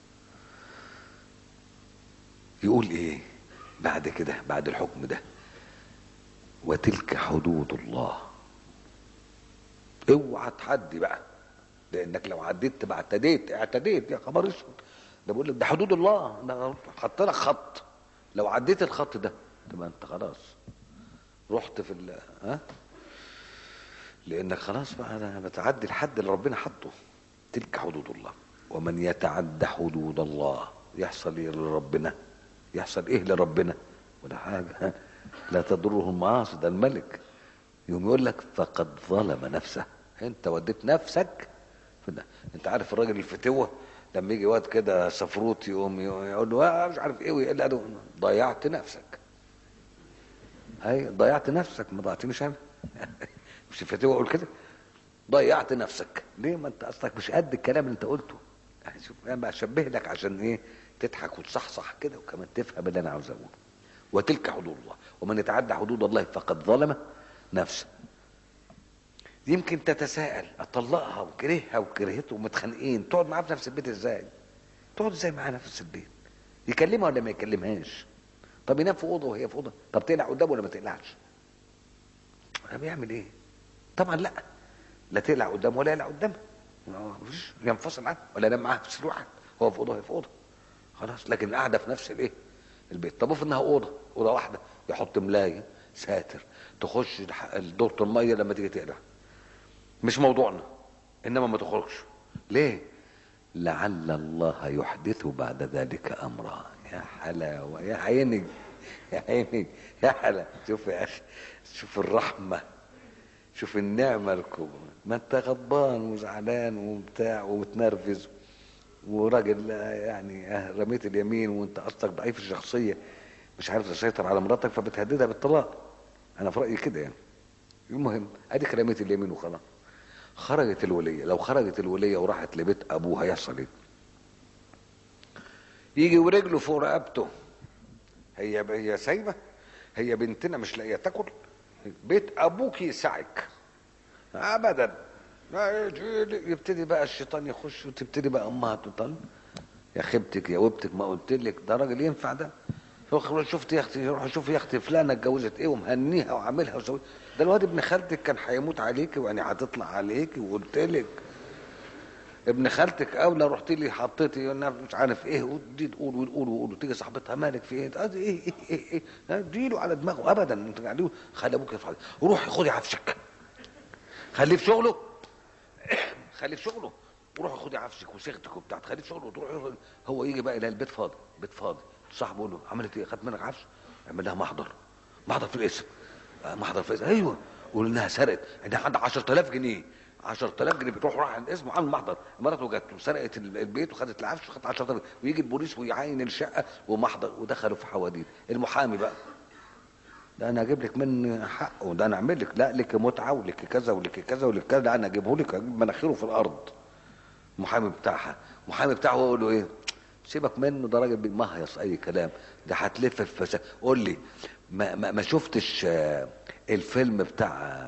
يقول ايه بعد كده بعد الحكم ده وتلك حدود الله اوعى تعدي بقى لانك لو عديت تبقى اعتديت اعتديت يا خبر اسود ده بقول لك ده حدود الله ده حط لك خط لو عديت الخط ده تبقى انت خلاص رحت في ال ها لانك خلاص بقى انا بتعدي الحد اللي ربنا حطه تلك حدود الله ومن يتعد حدود الله يحصل ايه لربنا يحصل ايه لربنا ولا حاجه ها؟ لا تضره المعاصي ده الملك يوم يقول لك فقد ظلم نفسه انت وديت نفسك في ده. انت عارف الراجل الفتوه لما يجي واد كده سفروت يقوم يقول له آه مش عارف ايه ويقول له ضيعت نفسك هاي ضيعت نفسك ما ضيعتنيش انا مش الفتوه يقول كده ضيعت نفسك ليه ما انت اصلك مش قد الكلام اللي انت قلته يعني شوف انا بشبه لك عشان ايه تضحك وتصحصح كده وكمان تفهم اللي انا عاوز اقوله وتلك حدود الله ومن يتعدى حدود الله فقد ظلم نفسه يمكن تتساءل اطلقها وكرهها وكرهته ومتخانقين تقعد معاه في نفس البيت ازاي تقعد ازاي معاه في نفس البيت يكلمها ولا ما يكلمهاش طب ينام في اوضه وهي في اوضه طب تقلع قدامه ولا ما تقلعش بيعمل ايه طبعا لا لا تقلع قدامه ولا يقلع قدامها مفيش ينفصل عنه ولا ينام معاها في سرير واحد هو في اوضه وهي في اوضه خلاص لكن قاعده في نفس الايه البيت طب افرض انها اوضه اوضه واحده يحط ملايه ساتر تخش دورة الميه لما تيجي تقلع مش موضوعنا انما ما تخرجش ليه لعل الله يحدث بعد ذلك امرا يا حلاوه يا عيني يا عيني يا حلا شوف يا اخي شوف الرحمه شوف النعمه الكبرى ما انت غضبان وزعلان وبتاع ومتنرفز وراجل يعني رميت اليمين وانت اصلك ضعيف الشخصيه مش عارف تسيطر على مراتك فبتهددها بالطلاق انا في رايي كده يعني المهم اديك رميت اليمين وخلاص خرجت الوليه لو خرجت الوليه وراحت لبيت ابوها يحصل ايه يجي ورجله فوق رقبته هي هي سايبه هي بنتنا مش لاقيه تاكل بيت ابوك يسعك ابدا يبتدي بقى الشيطان يخش وتبتدي بقى امها تطل يا خيبتك يا وبتك ما قلت لك ده راجل ينفع ده شفت يا اختي روح شوف يا اختي فلانه اتجوزت ايه ومهنيها وعاملها وسوي ده الواد ابن خالتك كان هيموت عليكي ويعني هتطلع عليكي وقلت لك ابن خالتك اولى رحت لي حطيتي مش عارف ايه ودي تقول وتقول وتقول وتيجي صاحبتها مالك في ايه ايه ايه ايه ايه اديله على دماغه ابدا انت قاعدين خلي ابوك يرفع روح خدي عفشك خليه في شغله خليه في شغله وروح خدي عفشك وصيغتك وبتاع تخليه في شغله وتروح هو يجي بقى الى البيت فاضي بيت فاضي صاحبه يقول له عملت ايه خدت منك عفش اعمل لها محضر محضر في الاسم محضر في الاسم ايوه قول انها سرقت ده عندها 10000 جنيه 10000 جنيه بتروح راح الاسم وعامل محضر مراته جت وسرقت البيت وخدت العفش وخدت 10000 ويجي البوليس ويعاين الشقه ومحضر ودخلوا في حواديت المحامي بقى ده انا اجيب لك من حقه ده انا اعمل لك لا لك متعه ولك كذا ولك كذا ولك كذا لا انا اجيبه لك اجيب مناخيره في الارض المحامي بتاعها المحامي بتاعه يقول له ايه سيبك منه ده راجل بيمهيص اي كلام ده هتلف الفساد قول لي ما, ما, ما شفتش الفيلم بتاع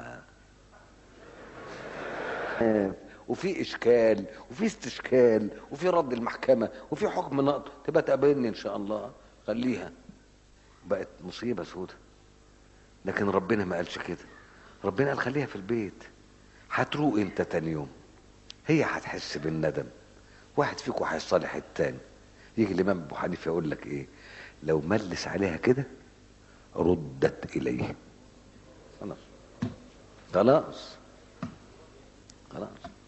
وفي اشكال وفي استشكال وفي رد المحكمه وفي حكم نقض تبقى تقابلني ان شاء الله خليها بقت مصيبه سودة لكن ربنا ما قالش كده ربنا قال خليها في البيت هتروق انت تاني يوم هي هتحس بالندم واحد فيكم هيصالح التاني يجي الامام ابو حنيفه يقول لك ايه لو ملس عليها كده ردت اليه خلاص خلاص خلاص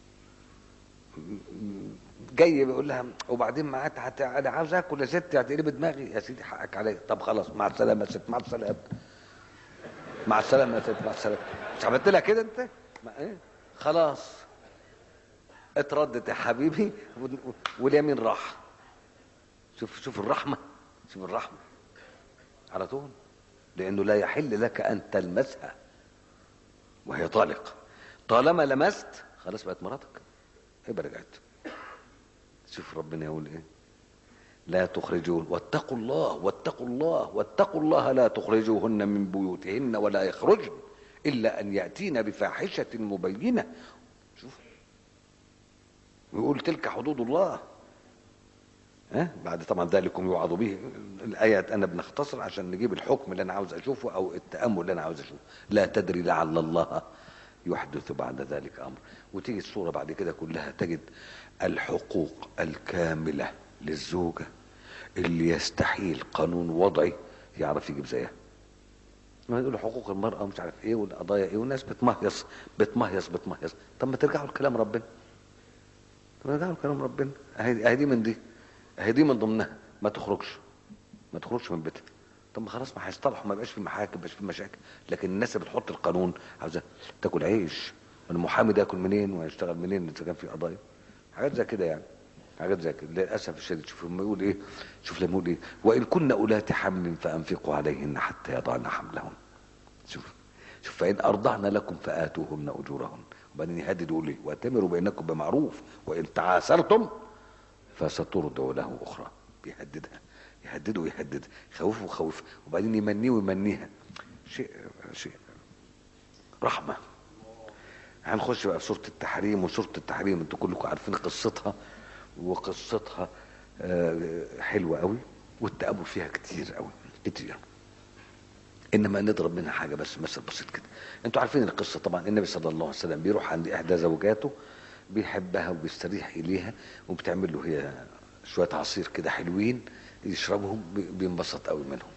جاي بيقول لها وبعدين ما حتى انا عاوز اكل يا ستي هتقلبي دماغي يا سيدي حقك عليا طب خلاص مع السلامه يا ست مع السلامه مع السلامه يا ست مع السلامه مش عملت لها كده انت ما ايه خلاص اتردت يا حبيبي واليمين راح شوف شوف الرحمه شوف الرحمه على طول لانه لا يحل لك ان تلمسها وهي طالق طالما لمست خلاص بقت مراتك يبقى رجعت شوف ربنا يقول ايه لا تخرجون واتقوا الله واتقوا الله واتقوا الله لا تخرجوهن من بيوتهن ولا يخرجن الا ان ياتين بفاحشه مبينه شوف ويقول تلك حدود الله ها بعد طبعا ذلكم يوعظ به الايات انا بنختصر عشان نجيب الحكم اللي انا عاوز اشوفه او التامل اللي انا عاوز اشوفه لا تدري لعل الله يحدث بعد ذلك امر وتيجي الصوره بعد كده كلها تجد الحقوق الكامله للزوجه اللي يستحيل قانون وضعي يعرف يجيب زيها ما يقولوا حقوق المرأة ومش عارف ايه والقضايا ايه والناس بتمهيص بتمهيص بتمهيص طب ما ترجعوا لكلام ربنا طب ما ترجعوا لكلام ربنا اهي اهي دي من دي اهي دي من ضمنها ما تخرجش ما تخرجش من بيتها طب ما خلاص ما هيصطلحوا ما يبقاش في محاكم ما يبقاش في مشاكل لكن الناس اللي بتحط القانون عاوزه تاكل عيش المحامي ده ياكل منين وهيشتغل منين اذا كان في قضايا حاجات زي كده يعني حاجات زي كده للاسف الشديد شوف لما يقول ايه شوف لما يقول ايه وان كن اولات حمل فانفقوا عليهن حتى يضعن حملهن شوف شوف فان ارضعن لكم فاتوهن اجورهن وبعدين يهدد يقول ايه واتمروا بينكم بمعروف وان تعاسرتم فسترضع له اخرى بيهددها يهدده ويهدد خوفه وخوف وبعدين يمنيه ويمنيها شيء شيء رحمه هنخش بقى في سوره التحريم وسوره التحريم انتوا كلكم عارفين قصتها وقصتها حلوه قوي والتامل فيها كتير قوي كتير انما نضرب منها حاجه بس مثل بسيط كده انتوا عارفين القصه طبعا النبي صلى الله عليه وسلم بيروح عند احدى زوجاته بيحبها وبيستريح اليها وبتعمل له هي شويه عصير كده حلوين يشربهم بينبسط قوي منهم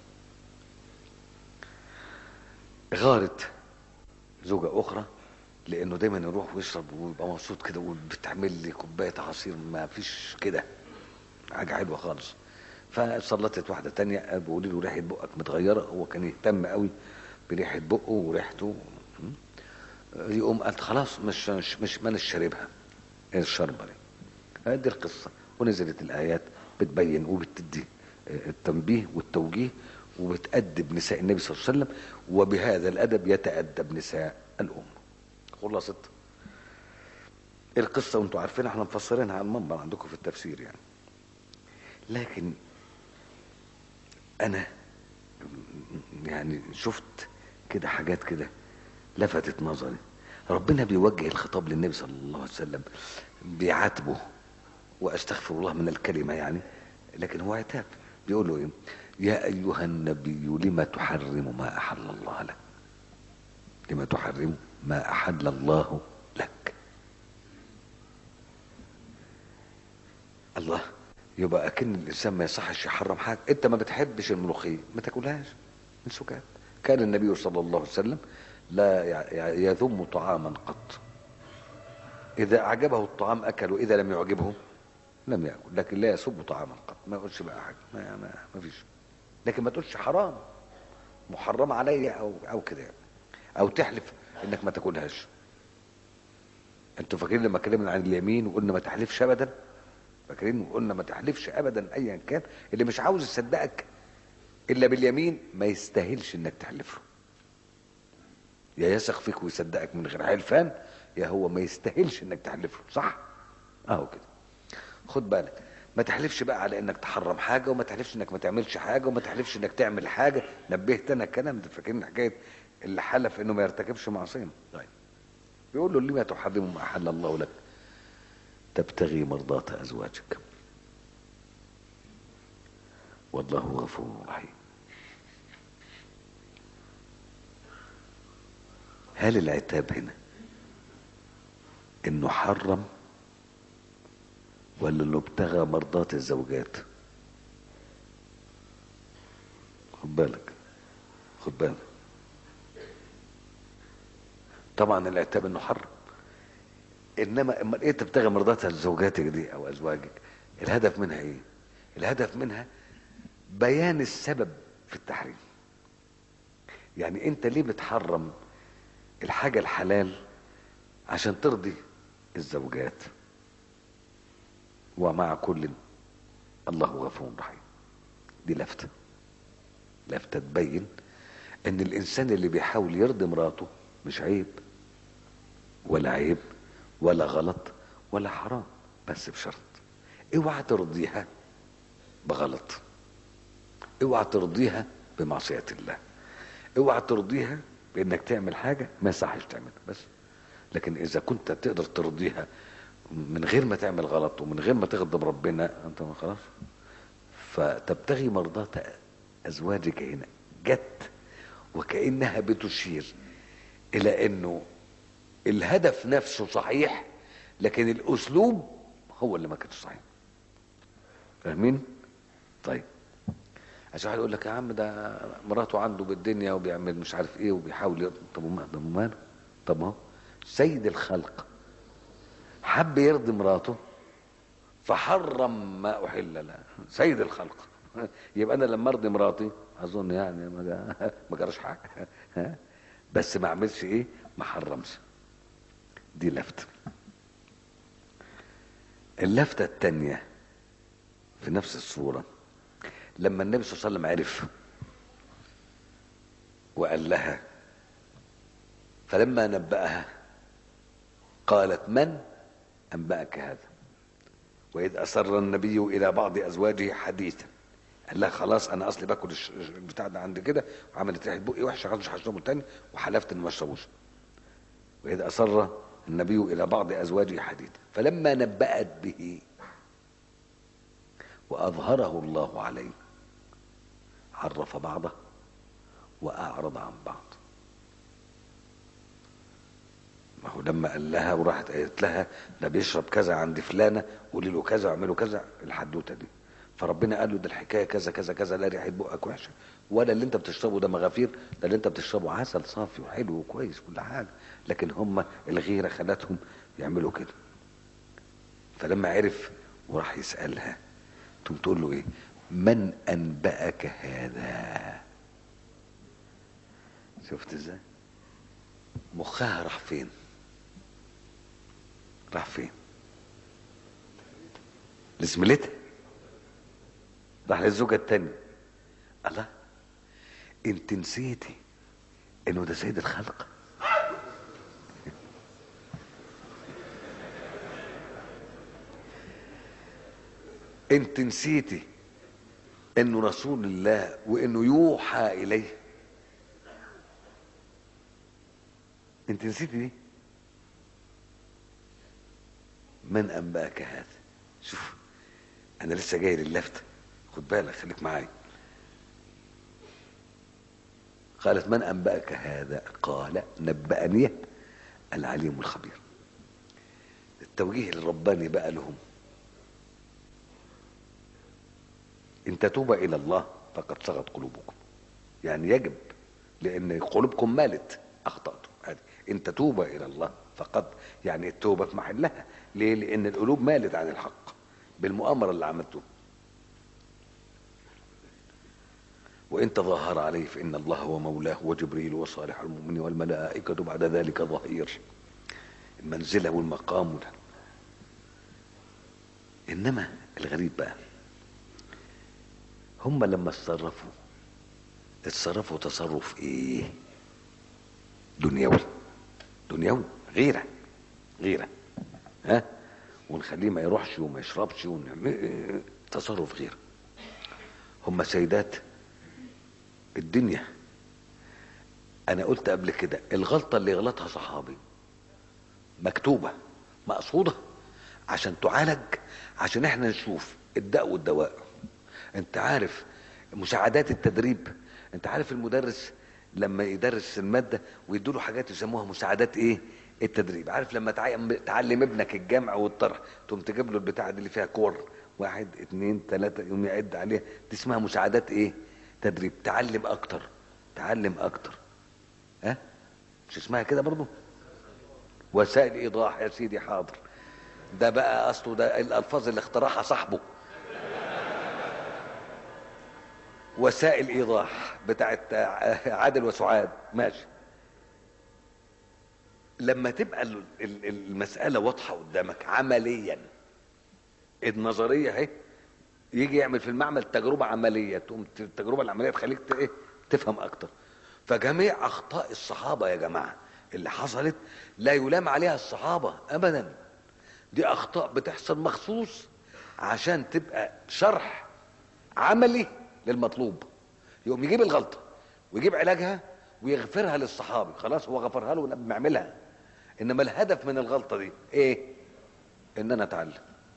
غارت زوجة أخرى لأنه دايما يروح ويشرب ويبقى مبسوط كده وبتعمل لي كوباية عصير ما فيش كده حاجة حلوة خالص فسلطت واحدة تانية بيقول له ريحة بقك متغيرة هو كان يهتم قوي بريحة بقه وريحته يقوم قالت خلاص مش مش مش مانيش شاربها الشربة دي دي القصة ونزلت الآيات بتبين وبتدي التنبيه والتوجيه وبتأدب نساء النبي صلى الله عليه وسلم وبهذا الأدب يتأدب نساء الأمة خلصت القصة وانتوا عارفين احنا مفسرينها على المنبر عندكم في التفسير يعني لكن انا يعني شفت كده حاجات كده لفتت نظري ربنا بيوجه الخطاب للنبي صلى الله عليه وسلم بيعاتبه واستغفر الله من الكلمه يعني لكن هو عتاب بيقول له ايه يا ايها النبي لما تحرم ما احل الله لك لما تحرم ما احل الله لك الله يبقى اكن الانسان ما يصحش يحرم حاجه انت ما بتحبش الملوخيه ما تاكلهاش من سكات كان النبي صلى الله عليه وسلم لا يذم طعاما قط اذا اعجبه الطعام اكل واذا لم يعجبه لم ياكل لكن لا يسب طعاما قط ما يقولش بقى حاجه ما, ما, ما فيش لكن ما تقولش حرام محرم عليا او او كده يعني. او تحلف انك ما تاكلهاش انتوا فاكرين لما اتكلمنا عن اليمين وقلنا ما تحلفش ابدا فاكرين وقلنا ما تحلفش ابدا ايا كان اللي مش عاوز يصدقك الا باليمين ما يستاهلش انك تحلف له يا يثق فيك ويصدقك من غير حلفان يا هو ما يستاهلش انك تحلف له صح اهو كده خد بالك ما تحلفش بقى على انك تحرم حاجه وما تحلفش انك ما تعملش حاجه وما تحلفش انك تعمل حاجه نبهت انا الكلام ده فاكرين حكايه اللي حلف انه ما يرتكبش معصيه طيب بيقول له لما تحرم ما احل الله لك تبتغي مرضات ازواجك والله غفور رحيم هل العتاب هنا انه حرم ولا انه ابتغى مرضات الزوجات خد بالك خد بالك طبعا العتاب انه حرم انما اما ايه تبتغي مرضات زوجاتك دي او ازواجك الهدف منها ايه الهدف منها بيان السبب في التحريم يعني انت ليه بتحرم الحاجة الحلال عشان ترضي الزوجات ومع كل الله غفور رحيم دي لفتة لفتة تبين ان الانسان اللي بيحاول يرضي مراته مش عيب ولا عيب ولا غلط ولا حرام بس بشرط اوعى ترضيها بغلط اوعى ترضيها بمعصية الله اوعى ترضيها بانك تعمل حاجة ما يصحش تعملها بس لكن اذا كنت تقدر ترضيها من غير ما تعمل غلط ومن غير ما تغضب ربنا انت ما خلاص فتبتغي مرضاة ازواجك هنا جت وكأنها بتشير الى انه الهدف نفسه صحيح لكن الاسلوب هو اللي ما كانش صحيح فاهمين طيب عشان واحد يقول لك يا عم ده مراته عنده بالدنيا وبيعمل مش عارف ايه وبيحاول يرضي. طب وما طب وماله طب ما هو سيد الخلق حب يرضي مراته فحرم ما احل له سيد الخلق يبقى انا لما ارضي مراتي اظن يعني ما جا- ما جراش حاجه ها؟ بس ما اعملش ايه ما حرمش دي لفته اللفته الثانيه في نفس الصوره لما النبي صلى الله عليه وسلم عرف وقال لها فلما نبأها قالت من أنبأك هذا وإذ أسر النبي إلى بعض أزواجه حديثا قال لها خلاص أنا أصلي باكل الش- البتاع ده عندي كده وعملت ريحة بقي وحشة خلاص مش هشربه تاني وحلفت إن ما أشربوش وإذ أسر النبي إلى بعض أزواجه حديثا فلما نبأت به وأظهره الله عليه عرف بعضه وأعرض عن بعض ما هو لما قال لها وراحت قالت لها ده بيشرب كذا عند فلانة قولي له كذا واعملوا كذا الحدوتة دي فربنا قال له ده الحكاية كذا كذا كذا لا ريحة بقك وحشة ولا اللي انت بتشربه ده مغافير ده اللي انت بتشربه عسل صافي وحلو وكويس كل حاجة لكن هم الغيرة خلتهم يعملوا كده فلما عرف وراح يسألها تقوم تقول له ايه من انبأك هذا شفت ازاي مخها راح فين راح فين لزميلتها راح للزوجة التانية الله انت نسيتي انه ده سيد الخلق انت نسيتي انه رسول الله وانه يوحى اليه انت نسيتي دي من انباك هذا شوف انا لسه جاي للفت خد بالك خليك معايا قالت من انباك هذا قال نبأني العليم الخبير التوجيه الرباني بقى لهم ان تتوبا الى الله فقد صغت قلوبكم يعني يجب لان قلوبكم مالت اخطاتم هذه ان تتوبا الى الله فقد يعني التوبه في محلها ليه لان القلوب مالت عن الحق بالمؤامره اللي عملتوه وان تظاهر عليه فان الله هو مولاه وجبريل وصالح المؤمنين والملائكه بعد ذلك ظهير المنزله والمقام ده. انما الغريب بقى هم لما اتصرفوا اتصرفوا تصرف ايه دنيوي دنيوي غيره غيره ها ونخليه ما يروحش وما يشربش ون... تصرف غير هم سيدات الدنيا انا قلت قبل كده الغلطه اللي غلطها صحابي مكتوبه مقصوده عشان تعالج عشان احنا نشوف الداء والدواء انت عارف مساعدات التدريب انت عارف المدرس لما يدرس الماده ويدوا له حاجات يسموها مساعدات ايه التدريب عارف لما تعي- تعلم ابنك الجمع والطرح تقوم تجيب له البتاعه دي اللي فيها كور واحد اتنين تلاته يقوم يعد عليها دي اسمها مساعدات ايه تدريب تعلم اكتر تعلم اكتر ها مش اسمها كده برضو وسائل ايضاح يا سيدي حاضر ده بقى اصله ده الالفاظ اللي اخترعها صاحبه وسائل ايضاح بتاعت عادل وسعاد ماشي لما تبقى ال- ال- المسألة واضحة قدامك عمليا النظرية اهي يجي يعمل في المعمل تجربة عملية تقوم ت- التجربة العملية تخليك ت- ايه تفهم أكتر فجميع أخطاء الصحابة يا جماعة اللي حصلت لا يلام عليها الصحابة ابدا دي اخطاء بتحصل مخصوص عشان تبقى شرح عملي للمطلوب يقوم يجيب الغلطة ويجيب علاجها ويغفرها للصحابي خلاص هو غفرها له بنعملها انما الهدف من الغلطة دي ايه ان انا اتعلم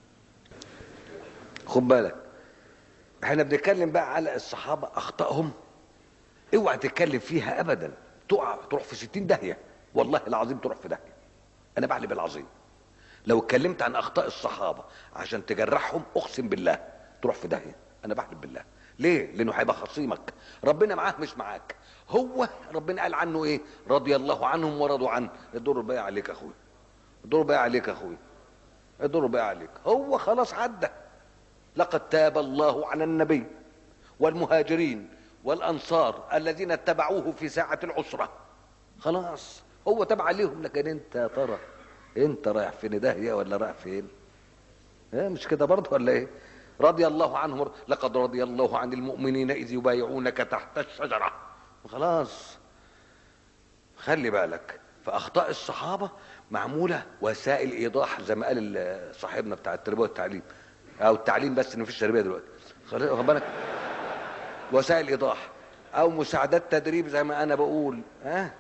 خد بالك احنا بنتكلم بقى على الصحابة اخطائهم اوعى تتكلم فيها ابدا تقع تروح في ستين داهية والله العظيم تروح في داهية انا بعلم العظيم لو اتكلمت عن اخطاء الصحابة عشان تجرحهم اقسم بالله تروح في داهية انا بحلف بالله ليه لانه هيبقى خصيمك ربنا معاه مش معاك هو ربنا قال عنه ايه رضي الله عنهم ورضوا عنه الدور بقى عليك يا اخويا الدور بقى عليك يا اخويا الدور بقى عليك هو خلاص عدى لقد تاب الله على النبي والمهاجرين والانصار الذين اتبعوه في ساعة العسرة خلاص هو تبع عليهم لكن انت يا ترى انت رايح فين داهية ولا رايح فين ايه مش كده برضه ولا ايه رضي الله عنهم لقد رضي الله عن المؤمنين اذ يبايعونك تحت الشجرة خلاص خلي بالك فاخطاء الصحابة معمولة وسائل ايضاح زي ما قال صاحبنا بتاع التربية والتعليم او التعليم بس انه مفيش تربية دلوقتي خلي بالك وسائل ايضاح او مساعدات تدريب زي ما انا بقول ها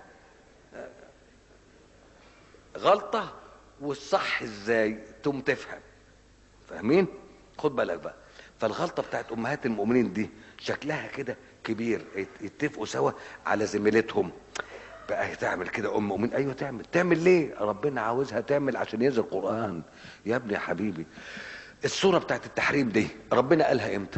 غلطة والصح ازاي تقوم تفهم فاهمين خد بالك بقى فالغلطة بتاعت امهات المؤمنين دي شكلها كده كبير يتفقوا سوا على زميلتهم بقى تعمل كده ام مؤمن ايوه تعمل تعمل ليه ربنا عاوزها تعمل عشان ينزل القران يا ابني يا حبيبي الصوره بتاعت التحريم دي ربنا قالها امتى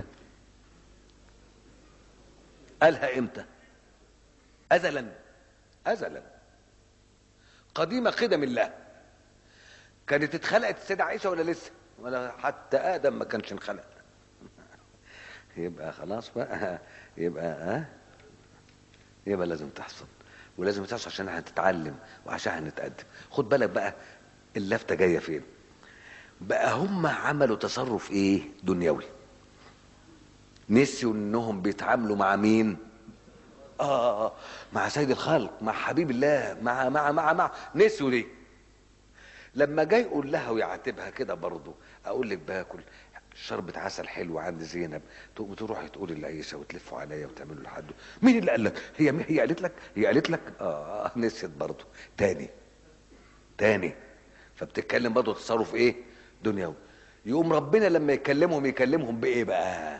قالها امتى ازلا ازلا قديم قدم الله كانت اتخلقت السيدة عائشة ولا لسه ولا حتى آدم ما كانش انخلق يبقى خلاص بقى يبقى ها أه؟ يبقى لازم تحصل ولازم تحصل عشان هتتعلم وعشان هنتقدم خد بالك بقى اللفتة جاية فين بقى هم عملوا تصرف ايه دنيوي نسيوا انهم بيتعاملوا مع مين آه مع سيد الخلق مع حبيب الله مع مع مع مع نسيوا ليه لما جاي يقول لها ويعاتبها كده برضه اقول لك باكل شربة عسل حلو عند زينب تقوم تروحي تقولي لعيسى وتلفوا عليا وتعملوا لحد مين اللي قال لك هي هي قالت لك هي قالت لك اه نسيت برضه تاني تاني فبتتكلم برضه تصرف ايه دنيوي يقوم ربنا لما يكلمهم يكلمهم بايه بقى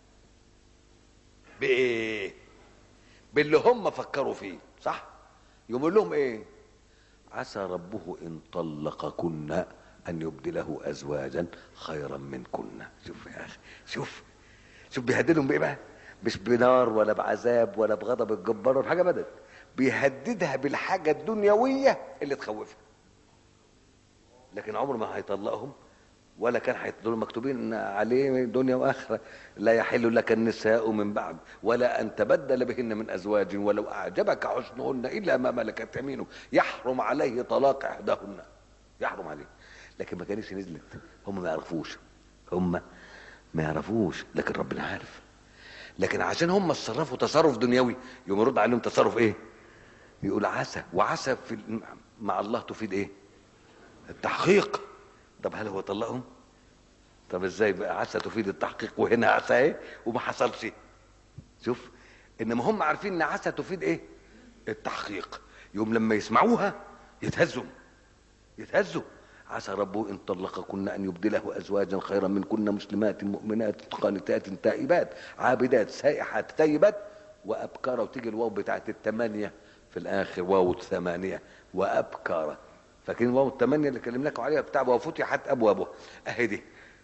بايه باللي هم فكروا فيه صح يقول لهم ايه عسى ربه ان طلقكن ان يبدله ازواجا خيرا منكن شوف يا اخي شوف شوف بيهددهم بايه بقى مش بنار ولا بعذاب ولا بغضب الجبار ولا حاجه ابدا بيهددها بالحاجه الدنيويه اللي تخوفها لكن عمر ما هيطلقهم ولا كان دول مكتوبين عليه دنيا واخره لا يحل لك النساء من بعد ولا ان تبدل بهن من ازواج ولو اعجبك حسنهن الا ما ملكت يمينه يحرم عليه طلاق احداهن يحرم عليه لكن ما كانتش نزلت هم ما يعرفوش هم ما يعرفوش لكن ربنا عارف لكن عشان هم تصرفوا تصرف دنيوي يقوم يرد عليهم تصرف ايه يقول عسى وعسى في مع الله تفيد ايه التحقيق طب هل هو طلقهم طب ازاي بقى عسى تفيد التحقيق وهنا عسى ايه وما حصلش شوف انما هم عارفين ان عسى تفيد ايه التحقيق يوم لما يسمعوها يتهزوا يتهزوا عسى ربه ان طلقكن ان يبدله ازواجا خيرا منكن مسلمات مؤمنات قانتات تائبات عابدات سائحات تيبات وابكار وتيجي الواو بتاعت الثمانيه في الاخر واو الثمانيه وابكار فاكرين واو الثمانيه اللي كلمناكم عليها بتاع وفتحت ابوابها اهي دي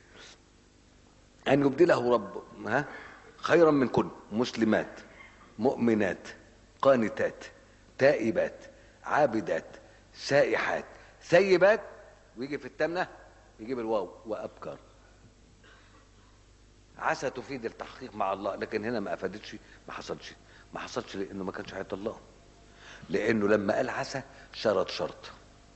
ان يبدله رب ها خيرا منكن مسلمات مؤمنات قانتات تائبات عابدات سائحات ثيبات ويجي في التامنه يجيب الواو وابكر عسى تفيد التحقيق مع الله لكن هنا ما افادتش ما حصلش ما حصلش لانه ما كانش هيطلقهم لانه لما قال عسى شرط شرط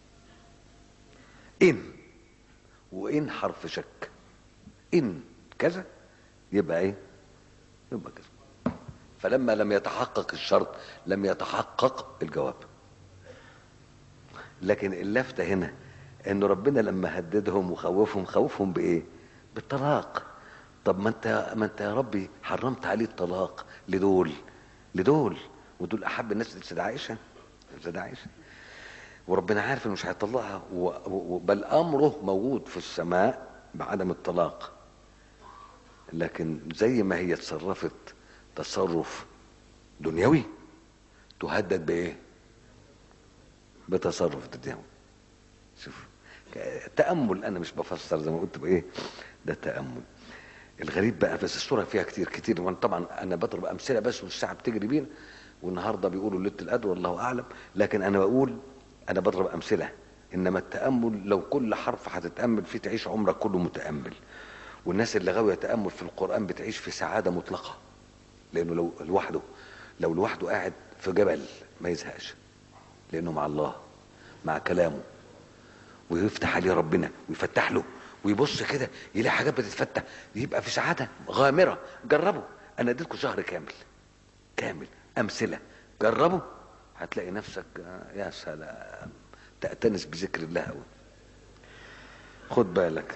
ان وان حرف شك ان كذا يبقى ايه يبقى كذا فلما لم يتحقق الشرط لم يتحقق الجواب لكن اللفتة هنا انه ربنا لما هددهم وخوفهم خوفهم بايه بالطلاق طب ما انت ما انت يا ربي حرمت عليه الطلاق لدول لدول ودول احب الناس لسيدة عائشه لسيدة عائشه وربنا عارف انه مش هيطلقها و- و- بل امره موجود في السماء بعدم الطلاق لكن زي ما هي تصرفت تصرف دنيوي تهدد بايه بتصرف دنيوي شوف ك- تامل انا مش بفسر زي ما قلت بايه ده تامل الغريب بقى بس الصوره فيها كتير كتير وانا طبعا انا بضرب امثله بس والساعه بتجري بينا والنهارده بيقولوا ليله القدر والله اعلم لكن انا بقول انا بضرب امثله انما التامل لو كل حرف هتتامل فيه تعيش عمرك كله متامل والناس اللي غاويه تامل في القران بتعيش في سعاده مطلقه لانه لو لوحده لو لوحده قاعد في جبل ما يزهقش لانه مع الله مع كلامه ويفتح عليه ربنا ويفتح له ويبص كده يلاقي حاجات بتتفتح يبقى في سعاده غامره جربوا انا اديتكم شهر كامل كامل امثله جربوا هتلاقي نفسك آه، يا سلام تأتنس بذكر الله قوي خد بالك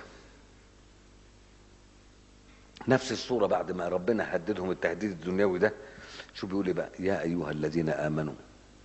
نفس الصورة بعد ما ربنا هددهم التهديد الدنيوي ده شو بيقول إيه بقى يا أيها الذين آمنوا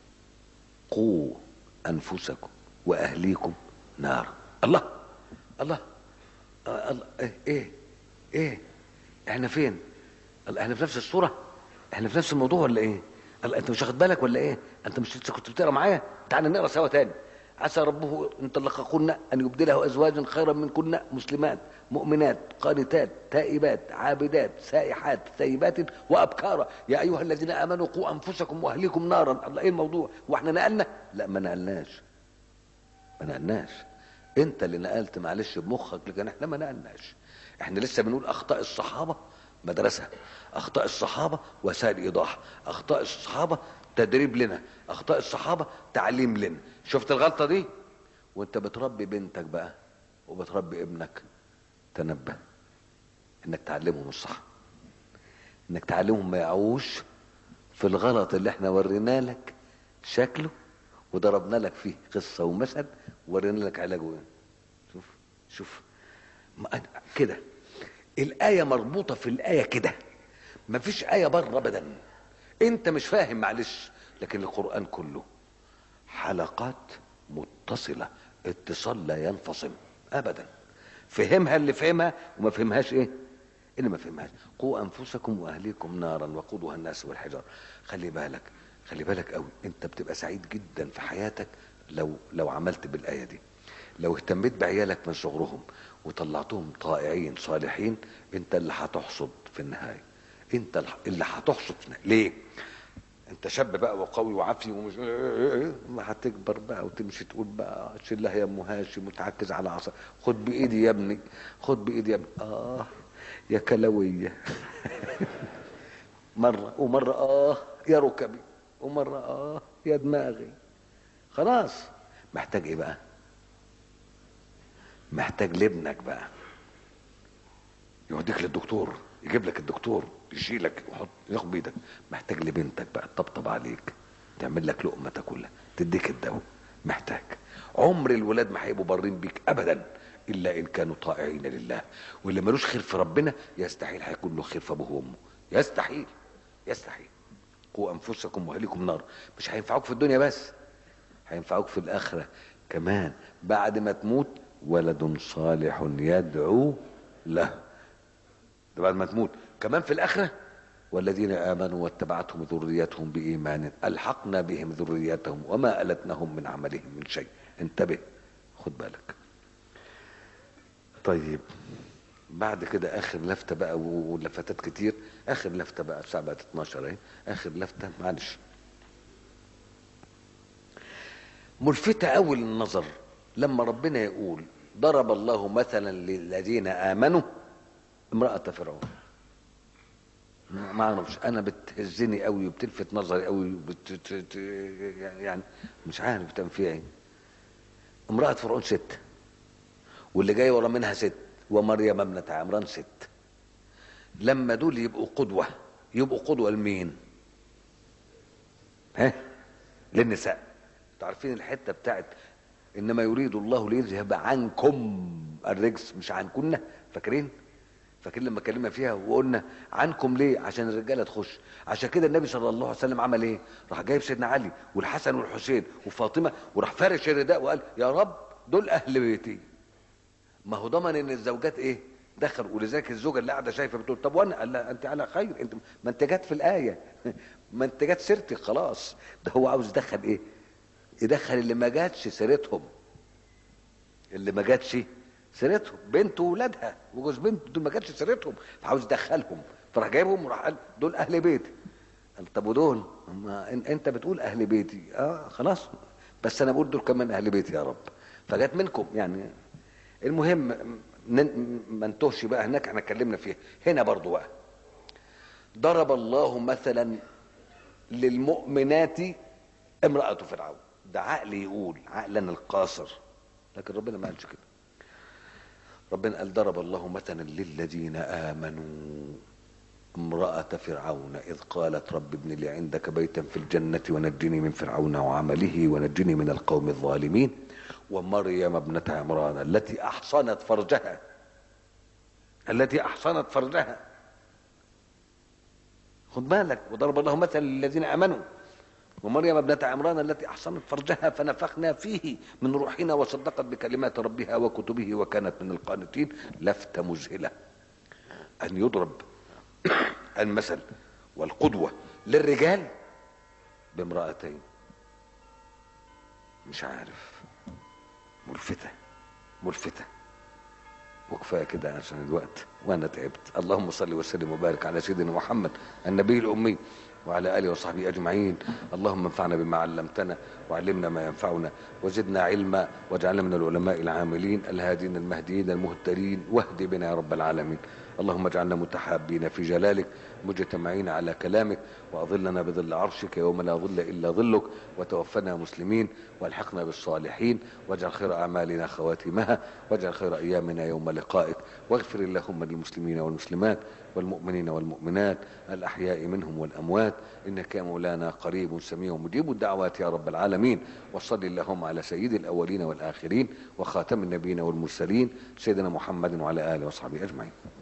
قوا أنفسكم وأهليكم نار الله الله آه، الله ايه ايه ايه احنا فين الله احنا في نفس الصورة احنا في نفس الموضوع ولا ايه الله انت مش واخد بالك ولا ايه انت مش لسه كنت بتقرا معايا تعال نقرا سوا تاني عسى ربه ان طلقكن ان يبدله ازواجا خيرا منكن مسلمات مؤمنات قانتات تائبات عابدات سائحات ثيبات وابكارا يا ايها الذين امنوا قوا انفسكم واهليكم نارا الله ايه الموضوع واحنا نقلنا لا ما نقلناش ما نقلناش انت اللي نقلت معلش بمخك لكن احنا ما نقلناش احنا لسه بنقول اخطاء الصحابه مدرسه اخطاء الصحابه وسائل ايضاح اخطاء الصحابه تدريب لنا اخطاء الصحابه تعليم لنا شفت الغلطه دي وانت بتربي بنتك بقى وبتربي ابنك تنبه انك تعلمهم الصح انك تعلمهم ما يقعوش في الغلط اللي احنا ورينا لك شكله وضربنا لك فيه قصة ومثل وورينا لك علاجه ايه شوف شوف ما أنا- كده الآية مربوطة في الآية كده ما فيش آية بره أبدا أنت مش فاهم معلش لكن القرآن كله حلقات متصلة اتصال لا ينفصل أبدا فهمها اللي فهمها وما فهمهاش إيه اللي ما فهمهاش قوا أنفسكم وأهليكم نارا وقودها الناس والحجار خلي بالك خلي بالك قوي أنت بتبقى سعيد جدا في حياتك لو لو عملت بالآية دي لو اهتميت بعيالك من صغرهم وطلعتهم طائعين صالحين انت اللي هتحصد في النهايه انت الح- اللي هتحصد في النهاية. ليه انت شاب بقى وقوي وعافي ومش ما هتكبر بقى وتمشي تقول بقى شلها يا ام هاشم وتعكز على عصا خد بايدي يا ابني خد بايدي يا ابني اه يا كلويه مره ومره اه يا ركبي ومره اه يا دماغي خلاص محتاج ايه بقى محتاج لابنك بقى يوديك للدكتور يجيب لك الدكتور يشيلك ويحط ياخد بايدك محتاج لبنتك بقى تطبطب عليك تعمل لك لقمه تاكلها تديك الدواء محتاج عمر الولاد ما هيبقوا بارين بيك ابدا الا ان كانوا طائعين لله واللي ملوش خير في ربنا يستحيل هيكون له خير في ابوه وامه يستحيل يستحيل قوا انفسكم واهليكم نار مش هينفعوك في الدنيا بس هينفعوك في الآخرة كمان بعد ما تموت ولد صالح يدعو له ده بعد ما تموت كمان في الآخرة والذين آمنوا واتبعتهم ذريتهم بإيمان ألحقنا بهم ذريتهم وما ألتناهم من عملهم من شيء انتبه خد بالك طيب بعد كده اخر لفته بقى ولفتات كتير اخر لفته بقى الساعه بقت 12 اهي اخر لفته معلش ملفتة أوي للنظر لما ربنا يقول ضرب الله مثلا للذين آمنوا امرأة فرعون ما ما اعرفش انا بتهزني قوي وبتلفت نظري قوي وبت... ت- ت- يعني مش عارف بتعمل فيها ايه امرأة فرعون ست واللي جاي ورا منها ست ومريم ابنة عمران ست لما دول يبقوا قدوة يبقوا قدوة لمين؟ ها؟ للنساء انتوا عارفين الحته بتاعت انما يريد الله ليذهب عنكم الرجس مش عنكن فاكرين فاكرين لما اتكلمنا فيها وقلنا عنكم ليه عشان الرجاله تخش عشان كده النبي صلى الله عليه وسلم عمل ايه راح جايب سيدنا علي والحسن والحسين وفاطمه وراح فارش الرداء وقال يا رب دول اهل بيتي ما هو ضمن ان الزوجات ايه دخل ولذلك الزوجه اللي قاعده شايفه بتقول طب وانا قال لها انت على خير انت ما انت جت في الايه ما انت جت سيرتك خلاص ده هو عاوز يدخل ايه يدخل اللي ما جاتش سيرتهم اللي ما جاتش سيرتهم بنت وولادها وجوز بنت دول ما جاتش سيرتهم فعاوز يدخلهم فراح جايبهم وراح قال دول اهل بيتي قال طب ودول ما إن- انت بتقول اهل بيتي اه خلاص بس انا بقول دول كمان اهل بيتي يا رب فجت منكم يعني المهم ن- ما نتوهش بقى هناك احنا اتكلمنا فيها هنا برضو بقى ضرب الله مثلا للمؤمنات امرأة فرعون ده عقل يقول عقلنا القاصر لكن ربنا ما قالش كده ربنا قال ضرب الله مثلا للذين آمنوا امرأة فرعون إذ قالت رب ابن لي عندك بيتا في الجنة ونجني من فرعون وعمله ونجني من القوم الظالمين ومريم ابنة عمران التي أحصنت فرجها التي أحصنت فرجها خد بالك وضرب الله مثلا للذين آمنوا ومريم ابنة عمران التي أحصنت فرجها فنفخنا فيه من روحنا وصدقت بكلمات ربها وكتبه وكانت من القانتين لفتة مذهلة أن يضرب المثل والقدوة للرجال بامرأتين مش عارف ملفتة ملفتة وكفايه كده عشان الوقت وانا تعبت اللهم صل وسلم وبارك على سيدنا محمد النبي الامي وعلى اله وصحبه اجمعين اللهم انفعنا بما علمتنا وعلمنا ما ينفعنا وزدنا علما واجعلنا من العلماء العاملين الهادين المهديين المهتدين واهد بنا يا رب العالمين اللهم اجعلنا متحابين في جلالك مجتمعين على كلامك واظلنا بظل عرشك يوم لا ظل الا ظلك وتوفنا مسلمين والحقنا بالصالحين واجعل خير اعمالنا خواتمها واجعل خير ايامنا يوم لقائك واغفر اللهم للمسلمين والمسلمات والمؤمنين والمؤمنات الاحياء منهم والاموات انك يا مولانا قريب سميع مجيب الدعوات يا رب العالمين وصل اللهم على سيد الاولين والاخرين وخاتم النبيين والمرسلين سيدنا محمد وعلى اله وصحبه اجمعين